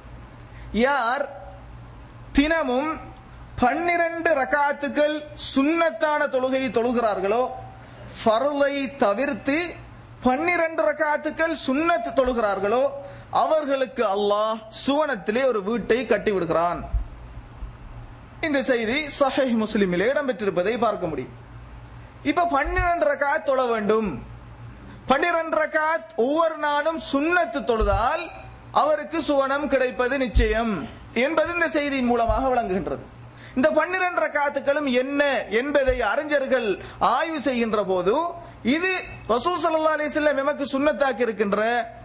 யார் தினமும் பன்னிரண்டு ரக்காத்துக்கள் சுன்னத்தான தொழுகையை தொழுகிறார்களோ ஃபர்லை தவிர்த்து பன்னிரண்டு ரக்காத்துக்கள் சுன்னத் தொழுகிறார்களோ அவர்களுக்கு அல்லாஹ் சுவனத்திலே ஒரு வீட்டை கட்டி விடுகிறான் இந்த செய்தி சஹீஹ் முஸ்லிமிலே இடம்பெற்றிருப்பதை பார்க்க முடியும் இப்ப பன்னிரண்டு ரக்காத் தொழ வேண்டும் பன்னிரண்டு ரக்காத் ஒவ்வொரு நாளும் சுன்னத்து தொழுதால் அவருக்கு சுவனம் கிடைப்பது நிச்சயம் என்பது இந்த செய்தியின் மூலமாக விளங்குகின்றது இந்த பன்னிரண்டு ரக்காத்துக்களும் என்ன என்பதை அறிஞர்கள் ஆய்வு செய்கின்ற போது இது ரசூல் ஸல்லல்லாஹு அலைஹி வஸல்லம் எமக்கு சுன்னத்தாக்கி இருக்கின்ற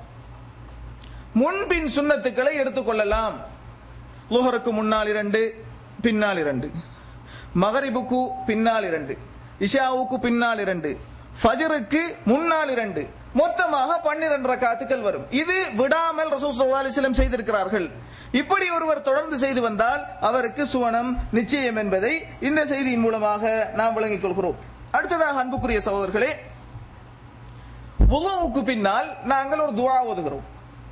முன்பின் சுன்னத்துக்களை எடுத்துக்கொள்ளலாம் லுஹருக்கு முன்னால் இரண்டு பின்னால் இரண்டு மகரிபுக்கு பின்னால் இரண்டு இஷாவுக்கு பின்னால் இரண்டு ஃபஜருக்கு முன்னால் இரண்டு மொத்தமாக பன்னிரண்டு ரக்காத்துக்கள் வரும் இது விடாமல் ரசூல் ஸல்லல்லாஹு அலைஹி வஸல்லம் செய்திருக்கிறார்கள் இப்படி ஒருவர் தொடர்ந்து செய்து வந்தால் அவருக்கு சுவனம் நிச்சயம் என்பதை இந்த செய்தியின் மூலமாக நாம் விளங்கிக் கொள்கிறோம் அடுத்ததாக அன்புக்குரிய சகோதரர்களே வுதுவுக்கு பின்னால் நாங்கள் ஒரு துஆ ஓதுகிறோம்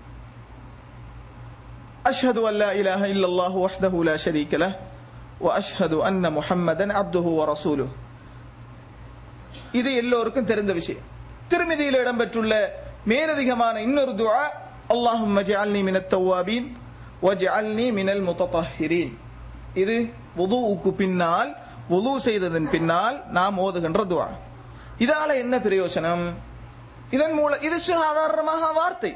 அஷ்ஹது அல்லா இலாஹ இல்லல்லாஹு வஹ்தஹு லா ஷரீக லஹ் வ அஷ்ஹது அன்ன முஹம்மதன் அப்துஹு வ ரசூலுஹு இது எல்லோருக்கும் தெரிந்த விஷயம் திருமதியில் இடம்பெற்றுள்ள மேலதிகமான இன்னொரு துஆ அல்லாஹும்ம ஜஅல்னி மினத் தவ்வாபீன் வஜஅல்னி மினல் முத்தطهرين இது வுதுவுக்கு பின்னால் வுது செய்ததன் பின்னால் நாம் ஓதுகின்ற துஆ இதால என்ன பிரயோஜனம் இதன் மூலம் இது சாதாரணமாக வார்த்தை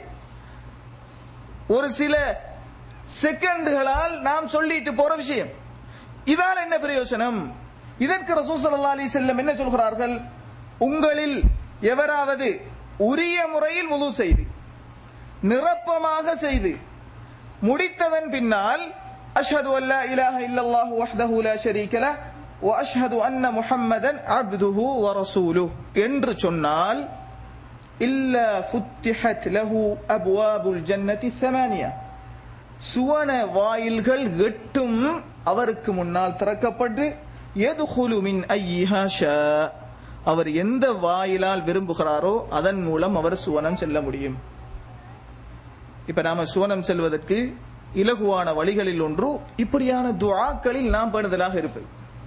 ஒரு சில செகண்டுகளால் நாம் சொல்லிட்டு போற விஷயம் இதால் என்ன பிரயோஜனம் இதற்கு ரசூல் ஸல்லல்லாஹு அலைஹி வஸல்லம் என்ன சொல்கிறார்கள் உங்களில் எவராவது உரிய முறையில் வுது செய்து நிரப்பமாக செய்து முடித்ததன் பின்னால் அஷ்ஹது அல்லா இலாஹ இல்லல்லாஹு வஹ்தஹு லா ஷரீக லஹ் வ அஷ்ஹது அன்ன முஹம்மதன் அப்துஹு வ ரசூலுஹு என்று சொன்னால் இல்லா ஃபுத்திஹத் லஹு அப்வாபுல் ஜன்னதி ثمانية சுவன வாயில்கள் எட்டும் அவருக்கு முன்னால் திறக்கப்பட்டு எதுகுலு மின் ஐயிஹா ஷா அவர் எந்த வாயிலால் விரும்புகிறாரோ அதன் மூலம் அவர் சுவனம் செல்ல முடியும் இப்ப நாம சுவனம் செல்வதற்கு இலகுவான வழிகளில் ஒன்று இப்படியான துஆக்களில் நாம் பேணுதலாக இருப்பது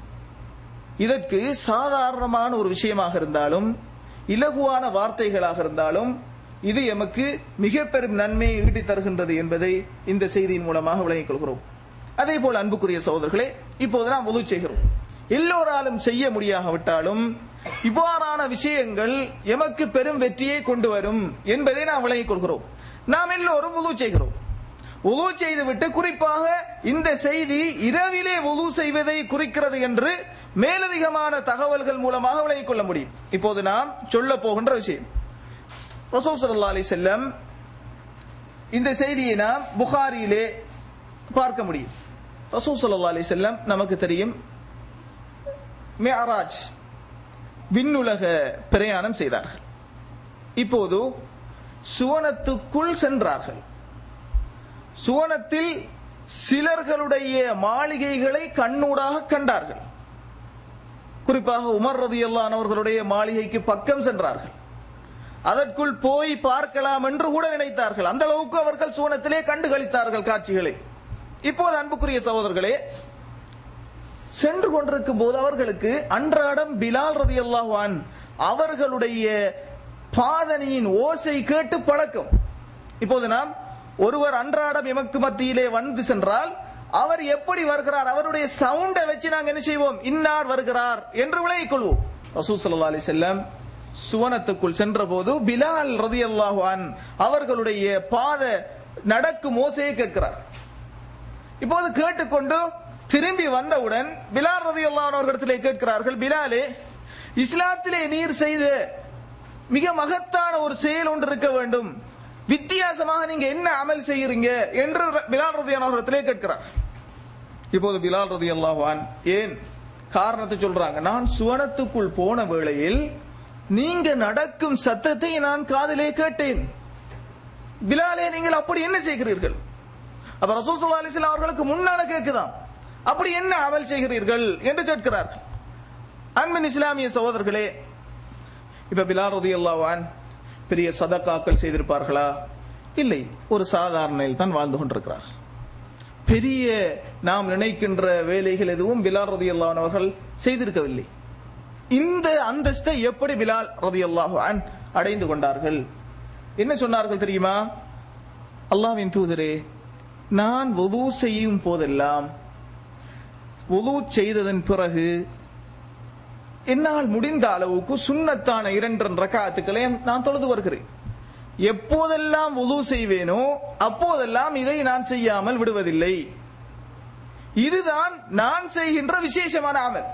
இதற்கு சாதாரணமான ஒரு விஷயமாக இருந்தாலும் இலகுவான வார்த்தைகளாக இருந்தாலும் இது எமக்கு மிக பெரும் நன்மையை ஈட்டி தருகின்றது என்பதை இந்த செய்தியின் மூலமாக விளங்கிக் கொள்கிறோம் அதே போல அன்புக்குரிய சகோதரர்களே இப்போது நாம் உதவி செய்கிறோம் எல்லோராலும் செய்ய முடியாவிட்டாலும் இவ்வாறான விஷயங்கள் எமக்கு பெரும் வெற்றியை கொண்டு வரும் என்பதை நாம் விளங்கிக் கொள்கிறோம் நாம் எல்லோரும் உதவு செய்கிறோம் உது செய்துவிட்டு குறிப்பாக இந்த செய்தி இரவிலே உது செய்வதை குறிக்கிறது என்று மேலதிகமான தகவல்கள் மூலமாக விளங்கிக் கொள்ள முடியும் இப்போது நாம் சொல்ல போகின்ற விஷயம் ரசூல் ஸல்லல்லாஹு அலைஹி வஸல்லம் இந்த செய்தியை நாம் புகாரியிலே பார்க்க முடியும் ரசூல் ஸல்லல்லாஹு அலைஹி வஸல்லம் நமக்கு தெரியும் மிஅராஜ் விண்ணுலக பிரயாணம் செய்தார்கள் இப்போது சுவனத்துக்குள் சென்றார்கள் சுவனத்தில் சிலர்களுடைய மாளிகைகளை கண்ணூடாக கண்டார்கள் குறிப்பாக உமர் ரதியல்லான் அவர்களுடைய மாளிகைக்கு பக்கம் சென்றார்கள் அதற்குள் போய் பார்க்கலாம் என்று கூட நினைத்தார்கள் அந்த அளவுக்கு அவர்கள் சுவனத்திலே கண்டு களித்தார்கள் காட்சிகளை இப்போது அன்புக்குரிய சகோதரர்களே சென்று கொண்டிருக்கும் போது அவர்களுக்கு அன்றாடம் பிலால் ரதி அல்லாஹான் அவர்களுடைய பாதனையின் ஓசை கேட்டு பழக்கம் இப்போது நாம் ஒருவர் அன்றாடம் எமக்கு மத்தியிலே வந்து சென்றால் அவர் எப்படி வருகிறார் அவருடைய சவுண்டை வச்சு நாங்க என்ன செய்வோம் இன்னார் வருகிறார் என்று விலகிக் கொள்வோம் ரசூ சல்லா அலி செல்லம் சுவனத்துக்குள் சென்ற போது பிலால் ரதி அல்லாஹான் அவர்களுடைய பாத நடக்கும் ஓசையை கேட்கிறார் இப்போது கேட்டுக்கொண்டு திரும்பி வந்தவுடன் பிலால் ரதி அல்லாஹ் அவர்களிடத்திலே கேட்கிறார்கள் பிலாலே இஸ்லாத்திலே நீர் செய்த மிக மகத்தான ஒரு செயல் ஒன்று இருக்க வேண்டும் வித்தியாசமாக நீங்க என்ன அமல் செய்யறீங்க என்று பிலால் ரதி அவர்களிடத்திலே கேட்கிறார் இப்போது பிலால் ரதி அல்லாஹான் ஏன் காரணத்தை சொல்றாங்க நான் சுவனத்துக்குள் போன வேளையில் நீங்க நடக்கும் சத்தத்தை நான் காதிலே கேட்டேன் பிலாலே நீங்கள் அப்படி என்ன செய்கிறீர்கள் அப்ப ரசூல் சல்லா அலிஸ்லாம் அவர்களுக்கு முன்னால கேட்குதாம் அப்படி என்ன அமல் செய்கிறீர்கள் என்று கேட்கிறார் அன்பின் இஸ்லாமிய சகோதரர்களே இப்ப பிலால் ரதி அல்லாவான் பெரிய சதக்காக்கள் செய்திருப்பார்களா இல்லை ஒரு சாதாரண தான் வாழ்ந்து கொண்டிருக்கிறார் பெரிய நாம் நினைக்கின்ற வேலைகள் எதுவும் பிலால் ரதி அல்லான் அவர்கள் செய்திருக்கவில்லை இந்த அந்தஸ்தை எப்படி பிலால் ரதி அல்லாஹான் அடைந்து கொண்டார்கள் என்ன சொன்னார்கள் தெரியுமா அல்லாவின் தூதரே நான் வுது செய்யும் போதெல்லாம் வுது செய்ததன் பிறகு என்னால் முடிந்த அளவுக்கு சுண்ணத்தான இரண்டு ரக்காத்துக்களை நான் தொழுது வருகிறேன் எப்போதெல்லாம் உது செய்வேனோ அப்போதெல்லாம் இதை நான் செய்யாமல் விடுவதில்லை இதுதான் நான் செய்கின்ற விசேஷமான அமல்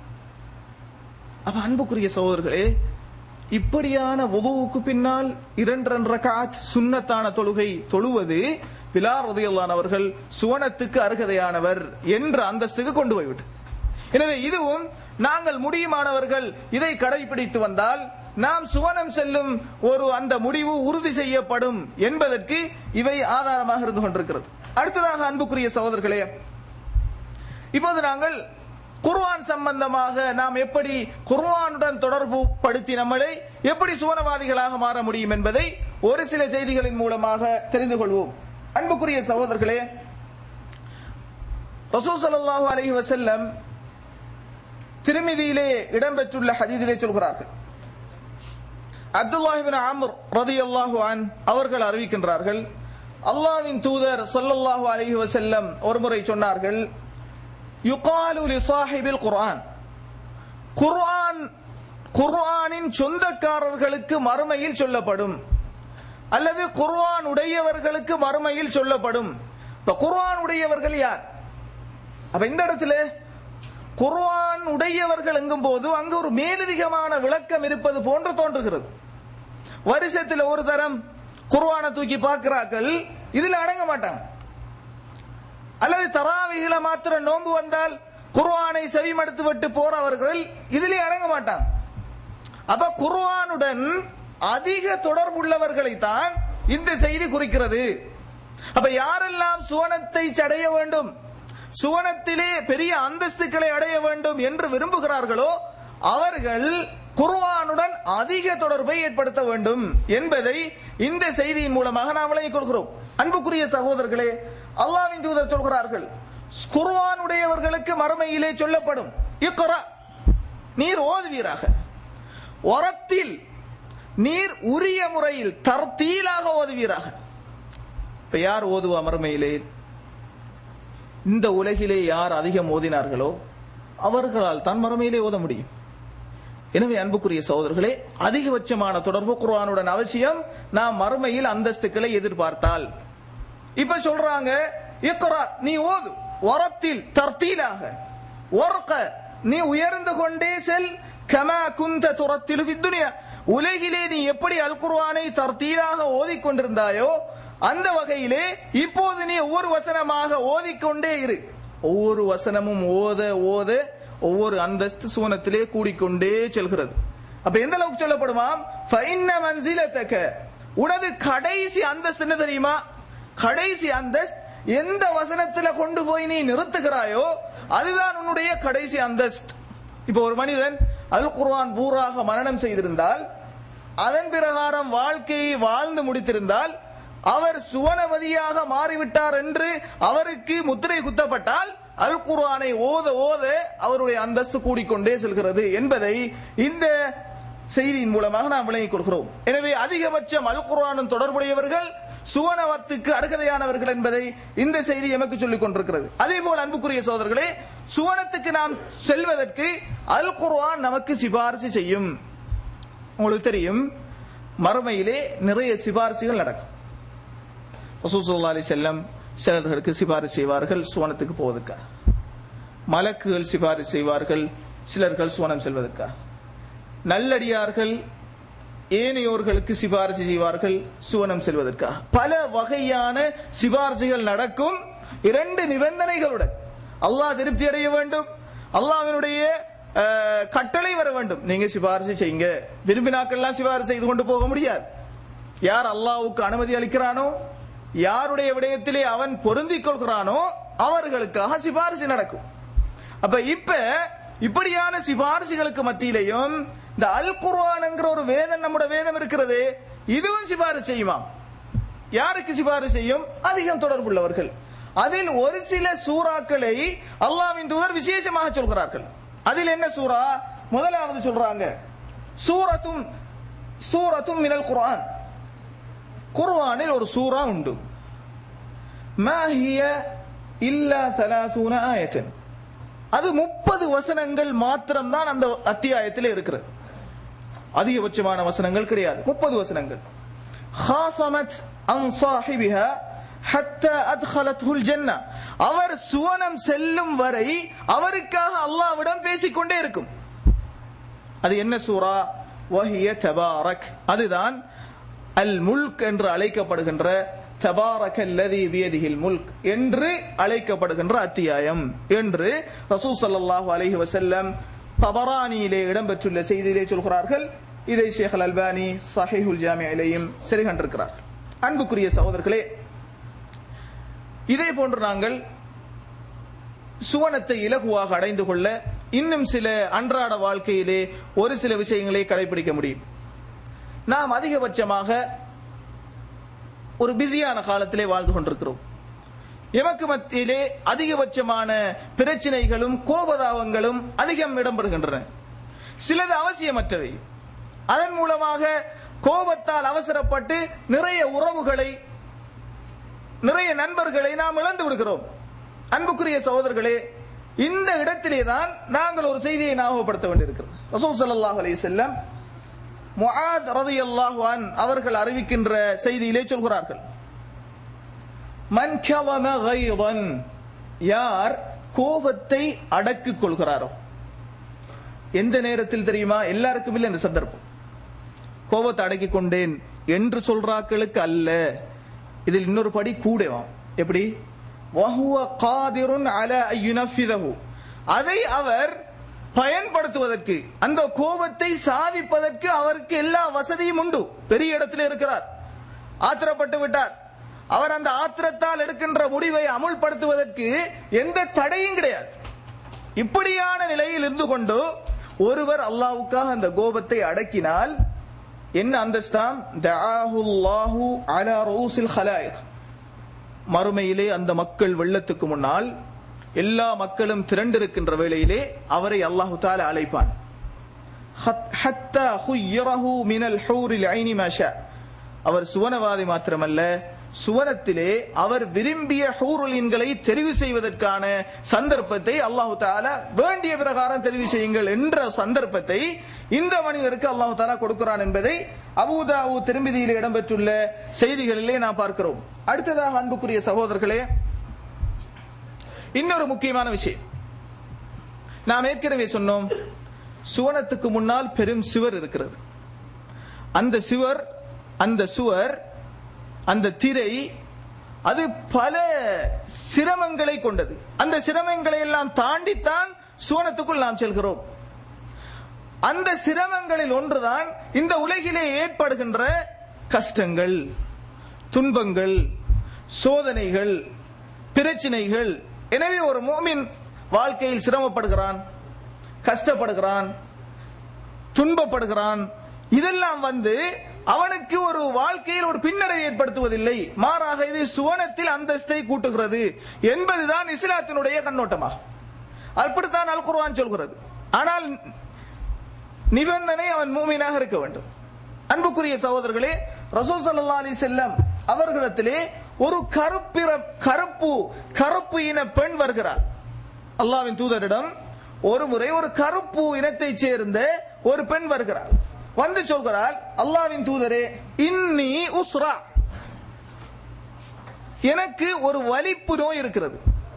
அப்ப அன்புக்குரிய சகோதரர்களே இப்படியான உதவுக்கு பின்னால் இரண்டு ரகாத் சுண்ணத்தான தொழுகை தொழுவது பிலார் உதயல்லான் அவர்கள் சுவனத்துக்கு அருகதையானவர் என்ற அந்தஸ்துக்கு கொண்டு போய்விட்டு எனவே இதுவும் நாங்கள் முடியுமானவர்கள் இதை கடைபிடித்து வந்தால் நாம் சுவனம் செல்லும் ஒரு அந்த முடிவு உறுதி செய்யப்படும் என்பதற்கு இவை ஆதாரமாக இருந்து கொண்டிருக்கிறது அடுத்ததாக அன்புக்குரிய சகோதரர்களே இப்போது நாங்கள் குர்ஆன் சம்பந்தமாக நாம் எப்படி குர்ஆனுடன் தொடர்பு படுத்தி நம்மளை எப்படி சுவனவாதிகளாக மாற முடியும் என்பதை ஒரு சில செய்திகளின் மூலமாக தெரிந்து கொள்வோம் அன்புக்குரிய சகோதரர்களே ரசூல் ஸல்லல்லாஹு அலைஹி வஸல்லம் திருமிதியிலே இடம்பெற்றுள்ள ஹதீதிலே சொல்கிறார்கள் அப்துல்லாஹி பின் அம்ர் ரதியல்லாஹு அன் அவர்கள் அறிவிக்கின்றார்கள் அல்லாஹ்வின் தூதர் ஸல்லல்லாஹு அலைஹி வஸல்லம் ஒருமுறை சொன்னார்கள் யுகாலு லி சாஹிபில் குர்ஆன் குர்ஆன் குர்ஆனின் சொந்தக்காரர்களுக்கு மறுமையில் சொல்லப்படும் அல்லது குர்ஆன் உடையவர்களுக்கு மறுமையில் சொல்லப்படும் இப்ப குர்ஆன் உடையவர்கள் யார் அப்ப இந்த இடத்துல குர்ஆன் உடையவர்கள் எங்கும் போது அங்கு ஒரு மேலதிகமான விளக்கம் இருப்பது போன்று தோன்றுகிறது வருஷத்துல ஒரு தரம் குர்ஆனை தூக்கி பார்க்கிறார்கள் இதுல அடங்க மாட்டாங்க அல்லது தராவிகளை மாத்திர நோன்பு வந்தால் குர்ஆனை செவிமடுத்து விட்டு போறவர்கள் இதிலே அடங்க மாட்டாங்க அப்ப குர்ஆனுடன் அதிக தொடர்புள்ளவர்களை தான் இந்த செய்தி குறிக்கிறது அப்ப யாரெல்லாம் சுவனத்தை அடைய வேண்டும் சுவனத்திலே பெரிய அந்தஸ்துக்களை அடைய வேண்டும் என்று விரும்புகிறார்களோ அவர்கள் குர்ஆனுடன் அதிக தொடர்பை ஏற்படுத்த வேண்டும் என்பதை இந்த செய்தியின் மூலமாக நாம் விளங்கிக் கொள்கிறோம் அன்புக்குரிய சகோதரர்களே அல்லாஹ்வின் தூதர் சொல்கிறார்கள் குர்ஆனுடையவர்களுக்கு மறுமையிலே சொல்லப்படும் இக்குரா நீர் ஓதுவீராக ஒரத்தில் நீர் உரிய முறையில் தர்த்தீலாக ஓதுவீராக இப்ப யார் ஓதுவா மறுமையிலே இந்த உலகிலே யார் அதிகம் ஓதினார்களோ அவர்களால் தான் மறுமையிலே ஓத முடியும் எனவே அன்புக்குரிய சகோதரர்களே அதிகபட்சமான தொடர்பு குர்ஆனுடன் அவசியம் நாம் மறுமையில் அந்தஸ்துக்களை எதிர்பார்த்தால் இப்ப சொல்றாங்க இக்ரா நீ ஓது ஒரத்தில் தர்த்தீலாக ஒர்க நீ உயர்ந்து கொண்டே செல் கமா குந்த துரத்திலு துனியா உலகிலே நீ எப்படி அல் குர்ஆனை தர்த்தீலாக ஓதிக்கொண்டிருந்தாயோ அந்த வகையிலே இப்போது நீ ஒவ்வொரு வசனமாக ஓதிக்கொண்டே இரு ஒவ்வொரு வசனமும் ஓத ஓத ஒவ்வொரு அந்தஸ்து சுவனத்திலே கூடிக்கொண்டே செல்கிறது அப்ப எந்த அளவுக்கு சொல்லப்படுமாம் ஃபைன்ன மன்சிலத்தக்க உனது கடைசி அந்தஸ்து என்ன தெரியுமா கடைசி அந்தஸ்து எந்த வசனத்துல கொண்டு போய் நீ நிறுத்துகிறாயோ அதுதான் உன்னுடைய கடைசி அந்தஸ்து இப்போ ஒரு மனிதன் அல் குர்ஆன் பூராக மரணம் செய்திருந்தால் அதன் பிரகாரம் வாழ்க்கையை வாழ்ந்து முடித்திருந்தால் அவர் சுவனவதியாக மாறிவிட்டார் என்று அவருக்கு முத்திரை குத்தப்பட்டால் அல் குர்ஆனை ஓத ஓத அவருடைய அந்தஸ்து கூடிக்கொண்டே செல்கிறது என்பதை இந்த செய்தியின் மூலமாக நாம் விளங்கிக் கொள்கிறோம் எனவே அதிகபட்சம் அல் குர்ஆனும் தொடர்புடையவர்கள் சுவனவத்துக்கு அருகதையானவர்கள் என்பதை இந்த செய்தி எமக்கு சொல்லிக் கொண்டிருக்கிறது அதே போல் அன்புக்குரிய சோதர்களே சுவனத்துக்கு நாம் செல்வதற்கு அல் குர்ஆன் நமக்கு சிபாரிசு செய்யும் உங்களுக்கு தெரியும் மறுமையிலே நிறைய சிபாரிசுகள் நடக்கும் ரசூசுல்லா அலி செல்லம் சிலர்களுக்கு சிபாரிசு செய்வார்கள் சுவனத்துக்கு போவதற்காக மலக்குகள் சிபாரிசு செய்வார்கள் சிலர்கள் சுவனம் செல்வதற்காக நல்லடியார்கள் ஏனையோர்களுக்கு சிபாரிசு செய்வார்கள் சுவனம் செல்வதற்காக பல வகையான சிபாரிசுகள் நடக்கும் இரண்டு நிபந்தனைகளுடன் அல்லாஹ் திருப்தி அடைய வேண்டும் அல்லாஹ்வினுடைய அஹ், கட்டளை வர வேண்டும் நீங்க சிபாரிசு செய்யுங்க விரும்பினாக்கள்லாம் சிபாரிசு செய்து கொண்டு போக முடியாது யார் அல்லாஹ்வுக்கு அனுமதி அளிக்கிறானோ யாருடைய விடயத்திலே அவன் பொருந்திக் கொள்கிறானோ அவர்களுக்காக சிபாரிசு நடக்கும் அப்ப இப்ப இப்படியான சிபாரிசுகளுக்கு மத்தியிலையும் இந்த அல் குர்ஆன்ங்கிற ஒரு வேதம் நம்முடைய வேதம் இருக்கிறது இதுவும் சிபாரிசு செய்யுமா யாருக்கு சிபாரிசு செய்யும் அதிகம் தொடர்புள்ளவர்கள் அதில் ஒரு சில சூறாக்களை அல்லாஹ்வின் தூதர் விசேஷமாக சொல்கிறார்கள் அதில் என்ன சூரா முதலாவது சொல்றாங்க சூரத்தும் சூரத்தும் மினல் குர்ஆன் குர்ஆனில் ஒரு சூரா உண்டு ما هي إلا ثلاثون آية அது முப்பது வசனங்கள் மாத்திரம்தான் அந்த அத்தியாயத்தில் இருக்கிறது அதிகபட்சமான வசனங்கள் கிடையாது முப்பது வசனங்கள் خاصمت عن صاحبها حتى أدخلته الجنة அவர் சுவனம் செல்லும் வரை அவருக்காக அல்லாஹ்விடம் பேசிக்கொண்டே இருக்கும் அது என்ன சூரா வஹிய தபாரக் அதுதான் அல் முல்க் என்று அழைக்கப்படுகின்ற தபாரக் அல்லதி பியதிஹில் முல்க் என்று அழைக்கப்படுகின்ற அத்தியாயம் என்று ரசூ ஸல்லல்லாஹு அலைஹி வஸல்லம் தபரானியிலே இடம்பெற்றுள்ள செய்தியிலே சொல்கிறார்கள் இதை ஷேக் அல் அல்பானி சஹீஹுல் ஜாமியிலேயும் சரி கண்டிருக்கிறார் அன்புக்குரிய சகோதரர்களே இதே போன்று நாங்கள் சுவனத்தை இலகுவாக அடைந்து கொள்ள இன்னும் சில அன்றாட வாழ்க்கையிலே ஒரு சில விஷயங்களை கடைபிடிக்க முடியும் நாம் அதிகபட்சமாக ஒரு பிஸியான காலத்திலே வாழ்ந்து கொண்டிருக்கிறோம் எமக்கு மத்தியிலே அதிகபட்சமான பிரச்சனைகளும் கோபதாபங்களும் அதிகம் இடம்பெறுகின்றன சிலது அவசியமற்றவை அதன் மூலமாக கோபத்தால் அவசரப்பட்டு நிறைய உறவுகளை நிறைய நண்பர்களை நாம் இழந்து விடுகிறோம் அன்புக்குரிய சகோதரர்களே இந்த இடத்திலே தான் நாங்கள் ஒரு செய்தியை ஞாபகப்படுத்த வேண்டியிருக்கிறது ரசூல் ஸல்லல்லாஹு அலைஹி வஸல்லம் முஆத் ரலியல்லாஹு அன் அவர்கள் அறிவிக்கின்ற செய்தியிலே சொல்கிறார்கள் மன் கவம கைதன் யார் கோபத்தை அடக்கிக் கொள்கிறாரோ எந்த நேரத்தில் தெரியுமா எல்லாருக்கும் இல்லை இந்த சந்தர்ப்பம் கோபத்தை அடக்கிக் கொண்டேன் என்று சொல்றாக்களுக்கு அல்ல இதில் இன்னொரு படி கூடவாம் எப்படி வஹுவ காதிருன் அல யுனஃபிதஹு அதை அவர் பயன்படுத்துவதற்கு அந்த கோபத்தை சாதிப்பதற்கு அவருக்கு எல்லா வசதியும் உண்டு பெரிய இடத்தில் இருக்கிறார் ஆத்திரப்பட்டு விட்டார் அவர் அந்த ஆத்திரத்தால் எடுக்கின்ற முடிவை அமுல்படுத்துவதற்கு எந்த தடையும் கிடையாது இப்படியான நிலையில் இருந்து கொண்டு ஒருவர் அல்லாவுக்காக அந்த கோபத்தை அடக்கினால் என்ன அந்தஸ்தாம் தஆஹுல்லாஹு அலா ரூசில் ஹலாயிக் மறுமையிலே அந்த மக்கள் வெள்ளத்துக்கு முன்னால் எல்லா மக்களும் திரண்டிருக்கின்ற வேளையிலே அவரை அல்லாஹு தால அழைப்பான் ஹத்தா ஹுய்யரஹு மினல் ஹூரில் ஐனி மாஷா அவர் சுவனவாதி மாத்திரமல்ல சுவனத்திலே அவர் விரும்பிய ஹூருலின்களை தெரிவு செய்வதற்கான சந்தர்ப்பத்தை அல்லாஹு தாலா வேண்டிய பிரகாரம் தெரிவு செய்யுங்கள் என்ற சந்தர்ப்பத்தை இந்த மனிதருக்கு அல்லாஹு தாலா கொடுக்கிறான் என்பதை அபூதாவு திரும்பிதியில் இடம்பெற்றுள்ள செய்திகளிலே நாம் பார்க்கிறோம் அடுத்ததாக அன்புக்குரிய சகோதரர்களே இன்னொரு முக்கியமான விஷயம் நாம் ஏற்கனவே சொன்னோம் சுவனத்துக்கு முன்னால் பெரும் சுவர் இருக்கிறது அந்த சுவர் அந்த சுவர் அந்த திரை அது பல சிரமங்களை கொண்டது அந்த சிரமங்களை எல்லாம் தாண்டித்தான் சுவனத்துக்குள் நாம் செல்கிறோம் அந்த சிரமங்களில் ஒன்றுதான் இந்த உலகிலே ஏற்படுகின்ற கஷ்டங்கள் துன்பங்கள் சோதனைகள் பிரச்சனைகள் எனவே ஒரு மோமின் வாழ்க்கையில் சிரமப்படுகிறான் கஷ்டப்படுகிறான் துன்பப்படுகிறான் இதெல்லாம் வந்து அவனுக்கு ஒரு வாழ்க்கையில் ஒரு பின்னடைவை ஏற்படுத்துவதில்லை மாறாக இது சுவனத்தில் அந்தஸ்தை கூட்டுகிறது என்பதுதான் இஸ்லாத்தினுடைய கண்ணோட்டமாகும் அப்படித்தான் அல் குர்ஆன் சொல்கிறது ஆனால் நிபந்தனை அவன் மூமினாக இருக்க வேண்டும் அன்புக்குரிய சகோதரர்களே ரசூல் சல்லா அலி செல்லம் அவர்களிடத்திலே ஒரு கருப்பிற கருப்பு கருப்பு இன பெண் வருகிறார் அல்லாவின் தூதரிடம் ஒரு முறை ஒரு கருப்பு இனத்தைச் சேர்ந்த ஒரு பெண் வருகிறார் வந்து சொல்கிறார் அல்லாவின் தூதரே இன்னி உஸ்ரா எனக்கு ஒரு வலிப்பு நோய் இருக்கிறது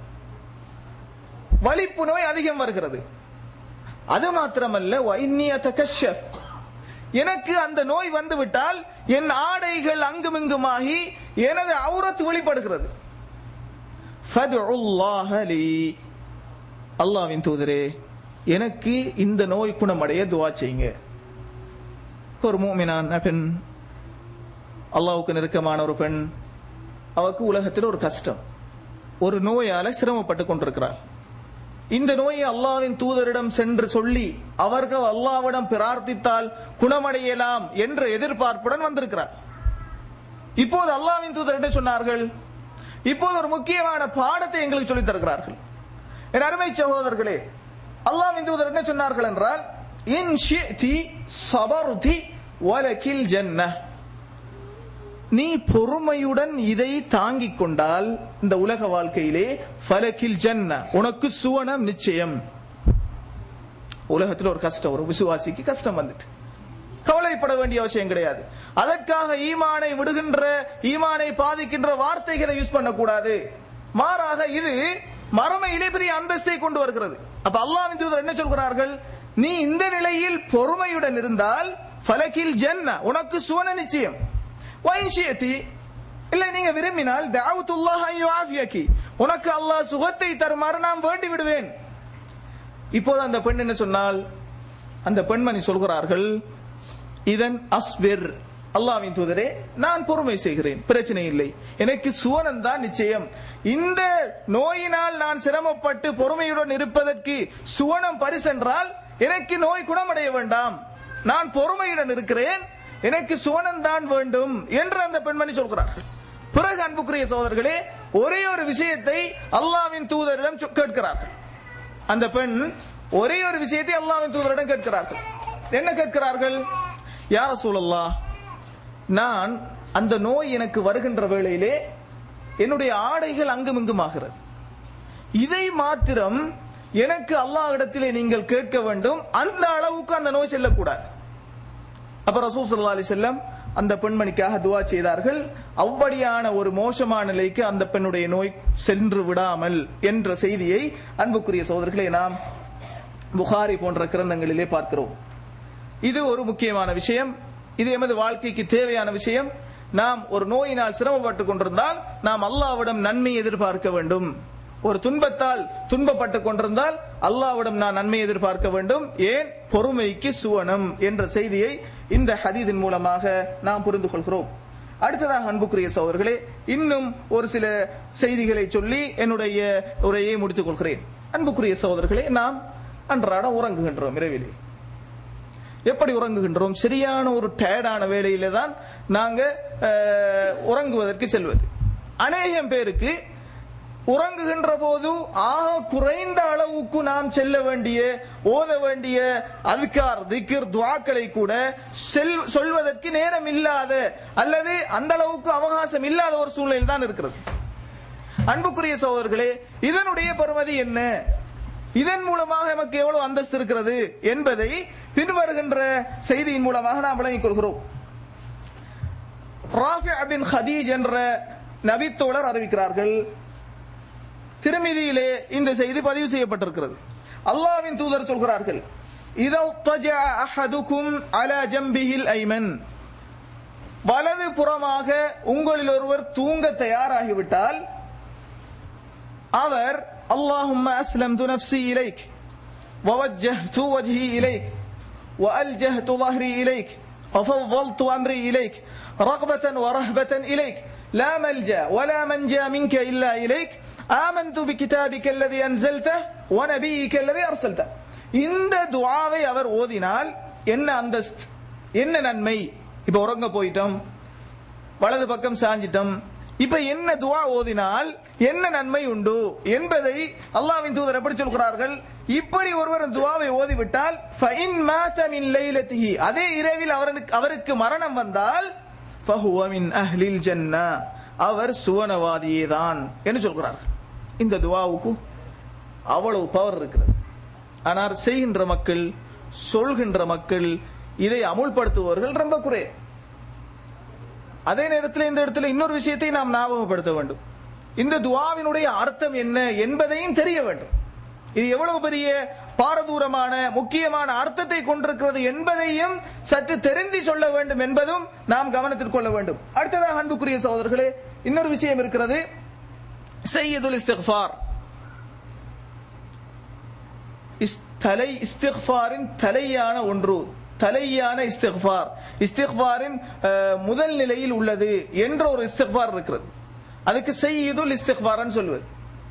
வலிப்பு நோய் அதிகம் வருகிறது அது மாத்திரமல்ல வைன்னிய தகஷப் எனக்கு அந்த நோய் வந்து விட்டால் என் ஆடைகள் அங்குமிங்குமாகி எனது அவுரத் வெளிப்படுகிறது ஃபதுல்லாஹ லீ. அல்லாஹ்வின் தூதரே எனக்கு இந்த நோய் குணமடைய துவா செய்யுங்க ஒரு மூமினான பெண் அல்லாவுக்கு நெருக்கமான ஒரு பெண் அவருக்கு உலகத்தில் ஒரு கஷ்டம் ஒரு நோயால சிரமப்பட்டு கொண்டிருக்கிறார் இந்த நோயை அல்லாவின் தூதரிடம் சென்று சொல்லி அவர்கள் அல்லாவிடம் பிரார்த்தித்தால் குணமடையலாம் என்ற எதிர்பார்ப்புடன் வந்திருக்கிறார் இப்போது அல்லாவின் தூதர் என்ன சொன்னார்கள் இப்போது ஒரு முக்கியமான பாடத்தை எங்களுக்கு சொல்லித் தருகிறார்கள் என் அருமை சகோதரர்களே அல்லாவின் தூதர் என்ன சொன்னார்கள் என்றால் இன் ஷிஅதி சபர்தி வலகில் ஜன்னஹ் நீ பொறுமையுடன் இதை தாங்கிக் கொண்டால் இந்த உலக வாழ்க்கையிலே ஃபலக்கில் ஜன்ன உனக்கு சுவனம் நிச்சயம் உலகத்தில் ஒரு கஷ்டம் ஒரு விசுவாசிக்கு கஷ்டம் வந்துட்டு கவலைப்பட வேண்டிய அவசியம் கிடையாது அதற்காக ஈமானை விடுகின்ற ஈமானை பாதிக்கின்ற வார்த்தைகளை யூஸ் பண்ணக்கூடாது மாறாக இது மறுமையிலே பெரிய அந்தஸ்தை கொண்டு வருகிறது அப்ப அல்லாஹ்வின் தூதர் என்ன சொல்கிறார்கள் நீ இந்த நிலையில் பொறுமையுடன் இருந்தால் ஃபலக்கில் ஜன்ன உனக்கு சுவன நிச்சயம் வைன்ஷியத்தி இல்லை நீங்க விரும்பினால் தாவத்துல்லாஹ் ஆஃபியக்கி உனக்கு அல்லாஹ் சுகத்தை தருமாறு நான் வேண்டி விடுவேன் இப்போது அந்த பெண் என்ன சொன்னால் அந்த பெண்மணி சொல்கிறார்கள் இதன் அஸ்பிர் அல்லாவின் தூதரே நான் பொறுமை செய்கிறேன் பிரச்சனை இல்லை எனக்கு சுவனம் தான் நிச்சயம் இந்த நோயினால் நான் சிரமப்பட்டு பொறுமையுடன் இருப்பதற்கு சுவனம் பரிசென்றால் எனக்கு நோய் குணமடைய வேண்டாம் நான் பொறுமையுடன் இருக்கிறேன் எனக்கு சுவனம் தான் வேண்டும் என்று அந்த பெண்மணி சொல்கிறார்கள் பிறகு அன்புக்குரிய சோதர்களே ஒரே ஒரு விஷயத்தை அல்லாவின் தூதரிடம் சொ- கேட்கிறார்கள் அந்த பெண் ஒரே ஒரு விஷயத்தை அல்லாவின் தூதரிடம் கேட்கிறார்கள் என்ன கேட்கிறார்கள் யார சூழல்லா நான் அந்த நோய் எனக்கு வருகின்ற வேளையிலே என்னுடைய ஆடைகள் அங்கும் இங்குமாகிறது இதை மாத்திரம் எனக்கு அல்லாஹ்விடத்திலே நீங்கள் கேட்க வேண்டும் அந்த அளவுக்கு அந்த நோய் செல்லக்கூடாது அப்ப ரசூல் ஸல்லல்லாஹு அலைஹி வஸல்லம் அந்த பெண்மணிக்காக துவா செய்தார்கள் அவ்வடியான ஒரு மோசமான நிலைக்கு அந்த பெண்ணுடைய நோய் சென்று விடாமல் என்ற செய்தியை அன்புக்குரிய சோதர்களே நாம் புகாரி போன்ற கிரந்தங்களிலே பார்க்கிறோம் இது ஒரு முக்கியமான விஷயம் இது எமது வாழ்க்கைக்கு தேவையான விஷயம் நாம் ஒரு நோயினால் சிரமப்பட்டுக் கொண்டிருந்தால் நாம் அல்லாவிடம் நன்மை எதிர்பார்க்க வேண்டும் ஒரு துன்பத்தால் துன்பப்பட்டுக் கொண்டிருந்தால் அல்லாவிடம் நான் நன்மை எதிர்பார்க்க வேண்டும் ஏன் பொறுமைக்கு சுவனம் என்ற செய்தியை இந்த ஹதீதின் மூலமாக நாம் புரிந்து கொள்கிறோம் அடுத்ததாக அன்புக்குரிய சகோதரர்களே இன்னும் ஒரு சில செய்திகளை சொல்லி என்னுடைய உரையை முடித்துக் கொள்கிறேன் அன்புக்குரிய சகோதரர்களே நாம் அன்றாடம் உறங்குகின்றோம் இரவிலே எப்படி உறங்குகின்றோம் சரியான ஒரு டயர்டான வேலையில தான் நாங்க அஹ், உறங்குவதற்கு செல்வது அநேகம் பேருக்கு உறங்குகின்ற போது ஆக குறைந்த அளவுக்கு நாம் செல்ல வேண்டிய ஓத வேண்டிய அதுக்கார் திக்கிர் துவாக்களை கூட செல் சொல்வதற்கு நேரம் இல்லாத அல்லது அந்த அளவுக்கு அவகாசம் இல்லாத ஒரு சூழ்நிலை தான் இருக்கிறது அன்புக்குரிய சகோதரர்களே இதனுடைய பெறுமதி என்ன இதன் மூலமாக நமக்கு எவ்வளவு அந்தஸ்து இருக்கிறது என்பதை பின்வருகின்ற செய்தியின் மூலமாக நாம் விளங்கிக் கொள்கிறோம் ராஃபி பின் ஹதீஜ் என்ற நபித்தோழர் அறிவிக்கிறார்கள் திருமிதியிலே இந்த செய்தி பதிவு செய்யப்பட்டிருக்கிறது அல்லாஹ்வின் தூதர் சொல்கிறார்கள் இதோ தஜா அஹதுக்கும் அலா ஜம்பிஹில் ஐமன் வலது புறமாக உங்களில் ஒருவர் தூங்க தயாராகிவிட்டால் அவர் اللهم أسلمت نفسي إليك ووجهت وجهي إليك وألجهت ظهري إليك وفضلت أمري إليك رغبة ورهبة إليك لا ملجأ ولا منجا منك إلا إليك آمنت بكتابك الذي أنزلته ونبيك الذي أرسلته இந்த துவாவை அவர் ஓதினால் என்ன அந்தஸ்து என்ன நன்மை இப்ப உறங்க போயிட்டோம் வலது பக்கம் சாஞ்சிட்டோம் இப்ப என்ன துவா ஓதினால் என்ன நன்மை உண்டு என்பதை அல்லாஹ்வின் தூதர் எப்படி சொல்கிறார்கள் இப்படி ஒருவர் துவாவை ஓதிவிட்டால் ஃபஇன் மாத மின் லைலத்திஹி அதே இரவில் அவருக்கு அவருக்கு மரணம் வந்தால் ஃபஹுவ மின் அஹ்லில் ஜன்னா அவர் சுவனவாதியே தான் என்று சொல்கிறார்கள் இந்த துவாவுக்கு அவ்வளவு பவர் இருக்கிறது ஆனால் செய்கின்ற மக்கள் சொல்கின்ற மக்கள் இதை அமுல்படுத்துபவர்கள் ரொம்ப குறை அதே நேரத்தில் இந்த இடத்துல இன்னொரு விஷயத்தை நாம் ஞாபகப்படுத்த வேண்டும் இந்த துவாவினுடைய அர்த்தம் என்ன என்பதையும் தெரிய வேண்டும் இது எவ்வளவு பெரிய பாரதூரமான முக்கியமான அர்த்தத்தை கொண்டிருக்கிறது என்பதையும் சற்று தெரிந்து சொல்ல வேண்டும் என்பதும் நாம் கவனத்தில் கொள்ள வேண்டும் அடுத்ததாக அன்புக்குரிய சகோதரர்களே இன்னொரு விஷயம் இருக்கிறது செய்யதுல் இஸ்திஃபார் இஸ்- தலை இஸ்திஃபாரின் தலையான ஒன்று தலையான இஸ்திஃபார் இஸ்திஃபாரின் அஹ், முதல் நிலையில் உள்ளது என்ற ஒரு இஸ்திஃபார் இருக்கிறது அதுக்கு செய்யுதுல் இஸ்திஃபார்னு சொல்லுவது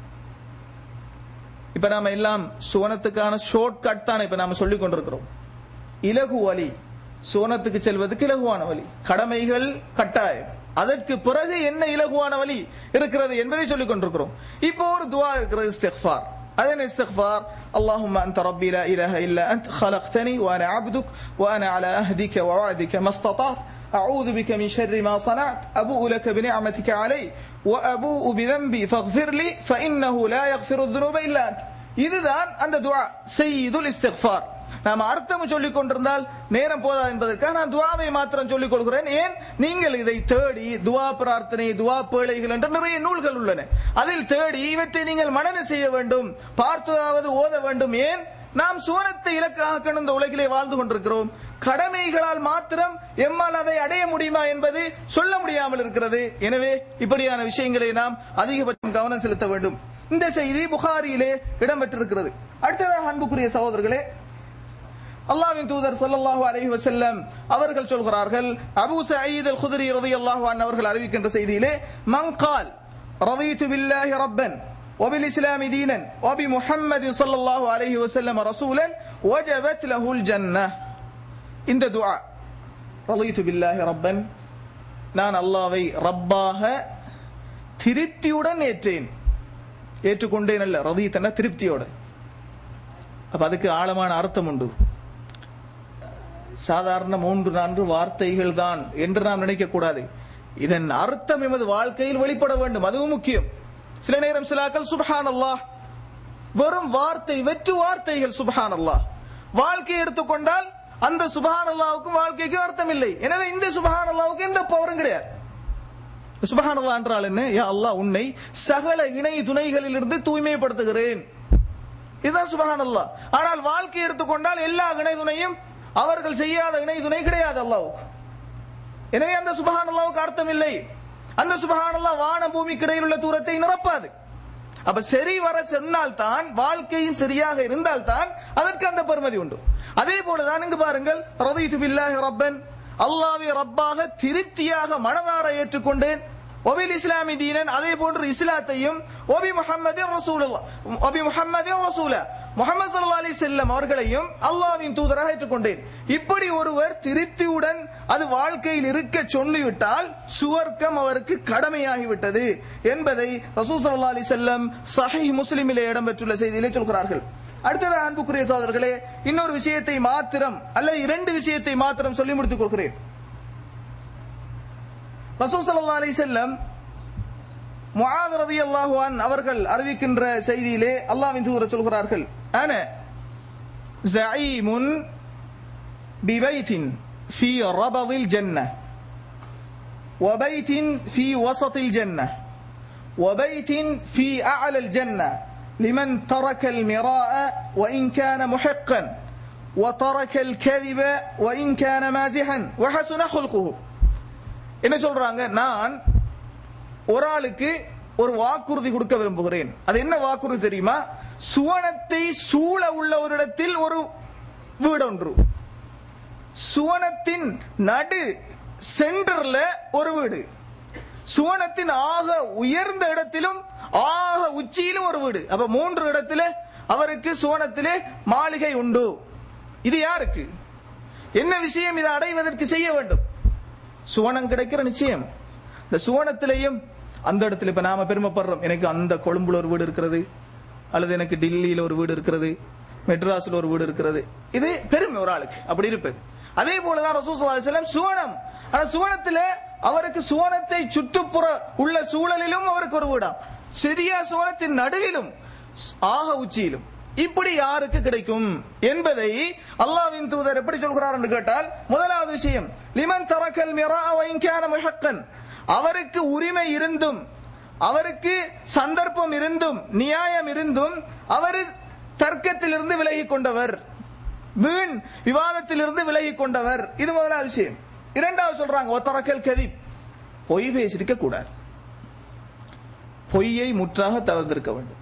இப்ப நாம எல்லாம் சுவனத்துக்கான ஷார்ட் கட் தான் இப்ப நாம சொல்லிக் கொண்டிருக்கிறோம் இலகு வழி சுவனத்துக்கு செல்வதற்கு இலகுவான வழி கடமைகள் கட்டாயம் அதற்கு பிறகு என்ன இலகுவான வழி இருக்கிறது என்பதை சொல்லிக் கொண்டிருக்கிறோம் இப்போ ஒரு துவா இருக்கிறது இஸ்திஃபார் أذن استغفار اللهم أنت ربي لا إله إلا أنت خلقتني وأنا عبدك وأنا على أهدك ووعدك ما استطعت أعوذ بك من شر ما صنعت أبوء لك بنعمتك علي وأبوء بذنبي فاغفر لي فإنه لا يغفر الذنوب إلا أنت இதுதான் அந்த துவா செய்யுதுல் இஸ்திக்ஃபார் நாம் அர்த்தம் சொல்லிக் கொண்டிருந்தால் நேரம் போதா என்பதற்காக நான் துவாவை மாத்திரம் சொல்லிக் கொள்கிறேன் ஏன் நீங்கள் இதை தேடி துவா பிரார்த்தனை துவா பேழைகள் என்று நிறைய நூல்கள் உள்ளன அதில் தேடி இவற்றை நீங்கள் மனன செய்ய வேண்டும் பார்த்தாவது ஓத வேண்டும் ஏன் நாம் சுவனத்தை இலக்காக கண்டு இந்த உலகிலே வாழ்ந்து கொண்டிருக்கிறோம் கடமைகளால் மாத்திரம் எம்மால் அதை அடைய முடியுமா என்பது சொல்ல முடியாமல் இருக்கிறது எனவே இப்படியான விஷயங்களை நாம் அதிகபட்சம் கவனம் செலுத்த வேண்டும் இந்த செய்தி புகாரியிலே இடம்பெற்றிருக்கிறது அடுத்ததாக அன்புக்குரிய சகோதரர்களே அல்லாஹ்வின் தூதர் ஸல்லல்லாஹு அலைஹி வஸல்லம் அவர்கள் சொல்கிறார்கள் அபூ சயீத் அல் குத்ரி ரலியல்லாஹு அன்ஹு அவர்கள் அறிவிக்கின்ற செய்தியிலே மன் கால் ரضيت بالله ربا وبالإسلام دينا وبمحمد صلى الله عليه وسلم رسولا وجبت له الجنة இந்த துஆ رضيت بالله ربا நான் அல்லாவை ரப்பாக திருப்தியுடன் ஏற்றேன் ஏற்றுக்கொண்டேன் அல்ல ரதீத்தன திருப்தியோட அப்ப அதுக்கு ஆழமான அர்த்தம் உண்டு சாதாரண மூன்று நான்கு வார்த்தைகள் தான் என்று நாம் நினைக்க கூடாது இதன் அர்த்தம் எமது வாழ்க்கையில் வெளிப்பட வேண்டும் அதுவும் முக்கியம் சில நேரம் சிலாக்கள் சுபஹான் அல்லாஹ் வெறும் வார்த்தை வெற்று வார்த்தைகள் சுபஹான் அல்லாஹ் வாழ்க்கையை எடுத்துக்கொண்டால் அந்த சுபஹான் அல்லாவுக்கும் வாழ்க்கைக்கு அர்த்தம் இல்லை எனவே இந்த சுபஹான் அல்லாவுக்கு எந்த பவரும் கிடையாது சுபஹான் அல்லாஹ் என்றால் என்ன யா அல்லாஹ் உன்னை சகல இணை துணைகளிலிருந்து தூய்மைப்படுத்துகிறேன் இதுதான் சுபஹான் அல்லாஹ் ஆனால் வாழ்க்கை எடுத்துக்கொண்டால் எல்லா இணை துணையும் அவர்கள் செய்யாத இணை துணை கிடையாது அல்லாவுக்கு எனவே அந்த சுபஹான் அல்லாவுக்கு அர்த்தம் இல்லை அந்த சுபஹான் அல்லாஹ் வான பூமிக்கு இடையில் உள்ள தூரத்தை நிரப்பாது அப்ப சரி வர சொன்னால் தான் வாழ்க்கையும் சரியாக இருந்தால் தான் அதற்கு அந்த பெருமதி உண்டு அதே போலதான் இங்கு பாருங்கள் ரதீது பில்லாஹி ரப்பன் அல்லாஹ்வை ரப்பாக திருப்தியாக மனதார ஏற்றுக்கொண்டேன் ஒபில் இஸ்லாமி தீனன் அதே போன்று இஸ்லாத்தையும் ஒபி முஹம்மது ரசூலுல்லா ஒபி முஹம்மது ரசூல முஹம்மது ஸல்லல்லாஹு அலைஹி வஸல்லம் அவர்களையும் அல்லாஹ்வின் தூதராக ஏற்றுக்கொண்டேன் இப்படி ஒருவர் திருப்தியுடன் அது வாழ்க்கையில் இருக்க சொல்லிவிட்டால் சுவர்க்கம் அவருக்கு கடமையாகிவிட்டது என்பதை ரசூல் ஸல்லல்லாஹு அலைஹி வஸல்லம் சஹீஹ் முஸ்லிமிலே இடம்பெற்றுள்ள செய்தியிலே சொல்கிறார்கள் அடுத்தது அன்புக்குரிய சகோதரர்களே இன்னொரு விஷயத்தை மாத்திரம் அல்லது இரண்டு விஷயத்தை மாத்திரம் சொல்லி முடித்துக் கொள்கிறேன் ரசூல் ஸல்லல்லாஹு அலைஹி வஸல்லம் முஆத் ரலியல்லாஹு அன் அவர்கள் அறிவிக்கின்ற செய்தியிலே அல்லாஹ்வின் தூதர் சொல்கிறார்கள் அன زعيم ببيت في ربض الجنة وبيت في وسط الجنة وبيت في أعلى الجنة لمن ترك المراء وإن كان محقا وترك الكذب وإن كان مازحا وحسن خلقه என்ன சொல்றாங்க நான் ஒரு ஆளுக்கு ஒரு வாக்குறுதி கொடுக்க விரும்புகிறேன் அது என்ன வாக்குறுதி தெரியுமா சுவனத்தை சூழ உள்ள ஒரு இடத்தில் ஒரு வீடு ஒன்று சுவனத்தின் நடு சென்டர்ல ஒரு வீடு சுவனத்தின் ஆக உயர்ந்த இடத்திலும் ஆக உச்சியிலும் ஒரு வீடு அப்ப மூன்று இடத்துல அவருக்கு சுவனத்திலே மாளிகை உண்டு இது யாருக்கு என்ன விஷயம் இதை அடைவதற்கு செய்ய வேண்டும் சுவனம் கிடைக்கிற நிச்சயம் இந்த சுவனத்திலேயும் அந்த இடத்துல இப்ப நாம பெருமைப்படுறோம் எனக்கு அந்த கொழும்புல ஒரு வீடு இருக்கிறது அல்லது எனக்கு டெல்லியில ஒரு வீடு இருக்கிறது மெட்ராஸ்ல ஒரு வீடு இருக்கிறது இது பெருமை ஒரு ஆளுக்கு அப்படி இருப்பது அதே போலதான் ரசூசலம் சுவனம் ஆனா சுவனத்துல அவருக்கு சுவனத்தை சுற்றுப்புற உள்ள சூழலிலும் அவருக்கு ஒரு வீடாம் சிறிய சுவனத்தின் நடுவிலும் ஆக உச்சியிலும் இப்படி யாருக்கு கிடைக்கும் என்பதை அல்லாவின் தூதர் எப்படி சொல்கிறார் என்று கேட்டால் முதலாவது விஷயம் லிமன் தரக்கல் மிரா வைங்கான முஹக்கன் அவருக்கு உரிமை இருந்தும் அவருக்கு சந்தர்ப்பம் இருந்தும் நியாயம் இருந்தும் அவர் தர்க்கத்திலிருந்து விலகி கொண்டவர் வீண் விவாதத்திலிருந்து விலகி கொண்டவர் இது முதலாவது விஷயம் இரண்டாவது சொல்றாங்க ஒத்தரக்கல் கதி பொய் பேசிருக்க கூடாது பொய்யை முற்றாக தவிர்த்திருக்க வேண்டும்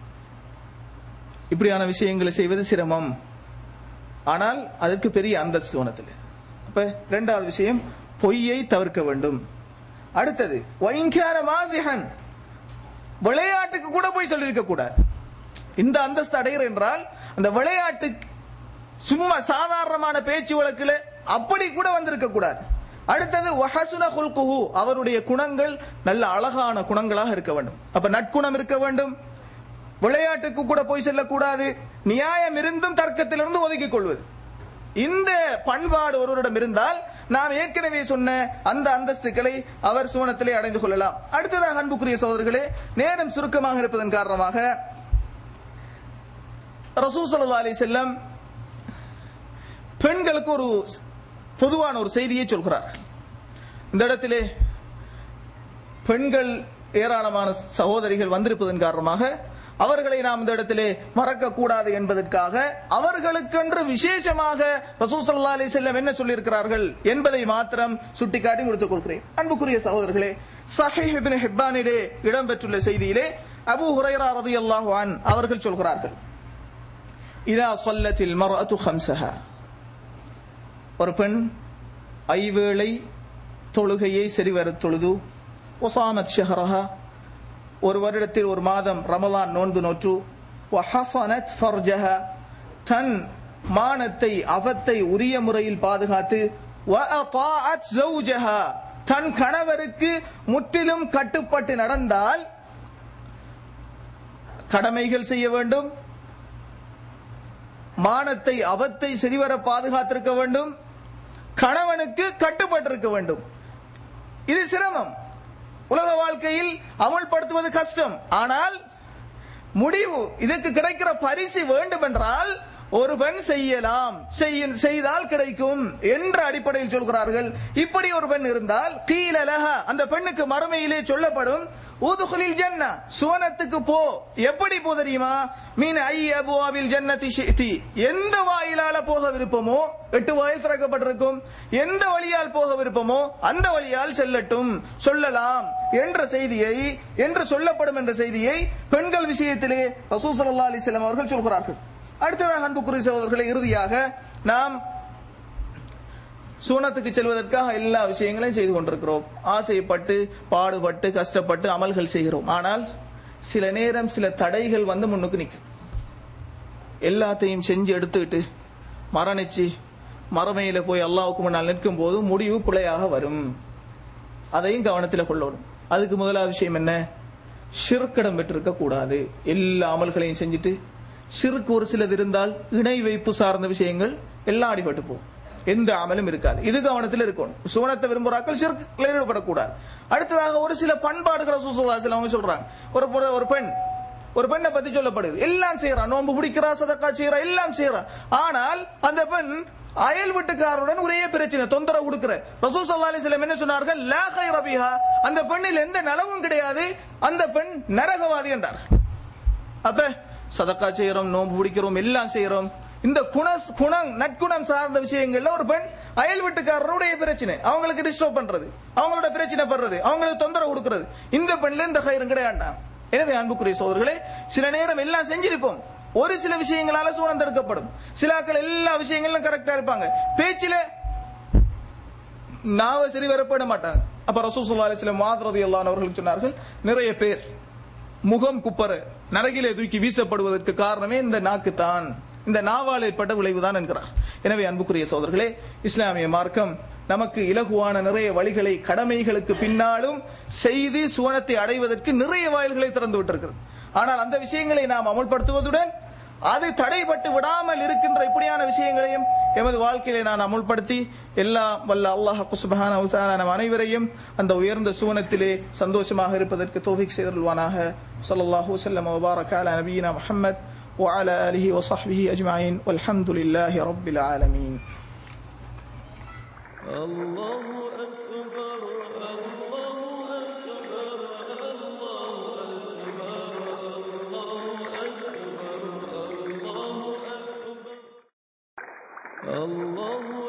இப்படியான விஷயங்களை செய்வது சிரமம் ஆனால் அதற்கு பெரிய அந்தஸ்து உனத்தில் அப்ப இரண்டாவது விஷயம் பொய்யை தவிர்க்க வேண்டும் அடுத்தது வைங்கார மாசிஹன் விளையாட்டுக்கு கூட போய் சொல்லியிருக்க கூடாது இந்த அந்தஸ்து அடைகிற என்றால் அந்த விளையாட்டு சும்மா சாதாரணமான பேச்சு வழக்குல அப்படி கூட வந்திருக்க கூடாது அடுத்தது வஹசுன ஹுல்குஹு அவருடைய குணங்கள் நல்ல அழகான குணங்களாக இருக்க வேண்டும் அப்ப நற்குணம் இருக்க வேண்டும் விளையாட்டுக்கு கூட போய் செல்லக்கூடாது நியாயம் இருந்தும் தர்க்கத்திலிருந்து ஒதுக்கிக் கொள்வது இந்த பண்பாடு ஒருவரிடம் இருந்தால் நாம் ஏற்கனவே சொன்ன அந்த அந்தஸ்துக்களை அவர் சுவனத்திலே அடைந்து கொள்ளலாம் அடுத்ததாக அன்புக்குரிய சோதர்களே நேரம் சுருக்கமாக இருப்பதன் காரணமாக ரசூ சல்லா அலி செல்லம் பெண்களுக்கு ஒரு பொதுவான ஒரு செய்தியை சொல்கிறார் இந்த இடத்திலே பெண்கள் ஏராளமான சகோதரிகள் வந்திருப்பதன் காரணமாக அவர்களை நாம் இந்த இடத்திலே மறக்க கூடாது என்பதற்காக அவர்களுக்கென்று விசேஷமாக ரசூசல்லா அலி செல்லம் என்ன சொல்லியிருக்கிறார்கள் என்பதை மாத்திரம் சுட்டிக்காட்டி முடித்துக் கொள்கிறேன் அன்புக்குரிய சகோதரர்களே சஹீஹ் இப்னு ஹிப்பானிலே இடம்பெற்றுள்ள செய்தியிலே அபூ ஹுரைரா ரலியல்லாஹு அன் அவர்கள் சொல்கிறார்கள் இதா சொல்லத்தில் மர்அத்து ஹம்சஹா ஒரு பெண் ஐவேளை தொழுகையை சரிவர தொழுது ஒசாமத் ஷஹரஹா ஒரு வருடத்தில் ஒரு மாதம் ரமலான் நோன்பு நோற்று வஹசனத் ஃபர்ஜஹா தன் மானத்தை அவத்தை உரிய முறையில் பாதுகாத்து வஅதாஅத் ஜௌஜஹா தன் கணவருக்கு முற்றிலும் கட்டுப்பட்டு நடந்தால் கடமைகள் செய்ய வேண்டும் மானத்தை அவத்தை சரிவர பாதுகாத்திருக்க வேண்டும் கணவனுக்கு கட்டுப்பட்டிருக்க வேண்டும் இது சிரமம் உலக வாழ்க்கையில் அமுல்படுத்துவது கஷ்டம் ஆனால் முடிவு இதற்கு கிடைக்கிற பரிசு வேண்டும் என்றால் ஒரு பெண் செய்யலாம் செய்ய- செய்தால் கிடைக்கும் என்ற அடிப்படையில் சொல்கிறார்கள் இப்படி ஒரு பெண் இருந்தால் கீழலக அந்த பெண்ணுக்கு மறுமையிலே சொல்லப்படும் ஊதுகுலில் ஜன்னா சுவனத்துக்கு போ எப்படி போ தெரியுமா மீன் ஐ அபுவாவில் ஜன்னதி ஷித்தி எந்த வாயிலால போக விருப்பமோ எட்டு வாயில் திறக்கப்பட்டிருக்கும் எந்த வழியால் போக விருப்பமோ அந்த வழியால் செல்லட்டும் சொல்லலாம் என்ற செய்தியை என்று சொல்லப்படும் என்ற செய்தியை பெண்கள் விஷயத்திலே ரசூல் ஸல்லல்லாஹு அலைஹி வஸல்லம் அவர்கள் சொல்கிறார்கள் அடுத்ததாக அன்புக்குரிய சகோதரர்களை இறுதியாக நாம் சூனத்துக்கு செல்வதற்காக எல்லா விஷயங்களையும் செய்து கொண்டிருக்கிறோம் ஆசைப்பட்டு பாடுபட்டு கஷ்டப்பட்டு அமல்கள் செய்கிறோம் ஆனால் சில நேரம் சில தடைகள் வந்து முன்னுக்கு நிற்கும் எல்லாத்தையும் செஞ்சு எடுத்துக்கிட்டு மரணிச்சு மரமையில போய் அல்லாவுக்கு முன்னால் நிற்கும் போது முடிவு பிழையாக வரும் அதையும் கவனத்தில் கொள்ளணும் அதுக்கு முதலாவது விஷயம் என்ன ஷிர்க்கிடம் பெற்றிருக்க கூடாது எல்லா அமல்களையும் செஞ்சுட்டு ஷிர்க் ஒரு சிலது இருந்தால் இணை வைப்பு சார்ந்த விஷயங்கள் எல்லாம் அடிபட்டு போகும் எந்த அமலும் இருக்காது இது கவனத்தில் இருக்கணும் சுவனத்தை விரும்புறாக்கள் ஷிர்க்கில் ஈடுபடக்கூடாது அடுத்ததாக ஒரு சில பண்பாடுகளை சுசுவாசில் அவங்க சொல்றாங்க ஒரு பொரு- ஒரு பெண் ஒரு பெண்ணை பத்தி சொல்லப்படுது எல்லாம் செய்யறா நோன்பு பிடிக்கிறா சதக்கா செய்யறா எல்லாம் செய்யறா ஆனால் அந்த பெண் அயல் வீட்டுக்காரருடன் ஒரே பிரச்சனை தொந்தரவு கொடுக்கிற ரசூல் ஸல்லல்லாஹு அலைஹி வஸல்லம் என்ன சொன்னார்கள் லா கைர பிஹா அந்த பெண்ணில் எந்த நலவும் கிடையாது அந்த பெண் நரகவாதி என்றார் அப்ப சதக்கா செய்யறோம் நோன்பு பிடிக்கிறோம் எல்லாம் செய்யறோம் இந்த குண குணம் நற்குணம் சார்ந்த விஷயங்கள்ல ஒரு பெண் அயல் வீட்டுக்காரருடைய பிரச்சனை அவங்களுக்கு டிஸ்டர்ப் பண்றது அவங்களோட பிரச்சனை படுறது அவங்களுக்கு தொந்தரவு கொடுக்கிறது இந்த பெண்ல இந்த கயிறும் கிடையாண்டாம் எனவே அன்புக்குரிய சோதர்களே சில நேரம் எல்லாம் செஞ்சிருப்போம் ஒரு சில விஷயங்களால சூழம் தடுக்கப்படும் சிலாக்கள் எல்லா விஷயங்களும் கரெக்டா இருப்பாங்க பேச்சில நாவ சரி வரப்பட மாட்டாங்க அப்ப ரசூல் ஸல்லல்லாஹு அலைஹி வஸல்லம் மாத் ரலியல்லாஹு அவர்கள் சொன்னார்கள் நிறைய பேர் முகம் குப்பர நரகிலே தூக்கி வீசப்படுவதற்கு காரணமே இந்த நாக்கு தான் இந்த நாவால் ஏற்பட்ட விளைவுதான் என்கிறார் எனவே அன்புக்குரிய சோதர்களே இஸ்லாமிய மார்க்கம் நமக்கு இலகுவான நிறைய வழிகளை கடமைகளுக்கு பின்னாலும் செய்து சுவனத்தை அடைவதற்கு நிறைய வாயில்களை திறந்து விட்டிருக்கிறது ஆனால் அந்த விஷயங்களை நாம் அமுல்படுத்துவதுடன் அது தடைபட்டு விடாமல் இருக்கின்ற இப்படியான விஷயங்களையும் எமது வாழ்க்கையிலே நான் அமுல்படுத்தி எல்லா வல்ல அல்லாஹ் சுபஹான நம் அனைவரையும் அந்த உயர்ந்த சுவனத்திலே சந்தோஷமாக இருப்பதற்கு தோஃபிக் செய்தல்வானாக ஸல்லல்லாஹு வஸல்லம் வபாரக அலா நபியினா முஹம்மத் وعلى آله وصحبه أجمعين والحمد لله رب العالمين الله أكبر الله أكبر الله أكبر الله أكبر الله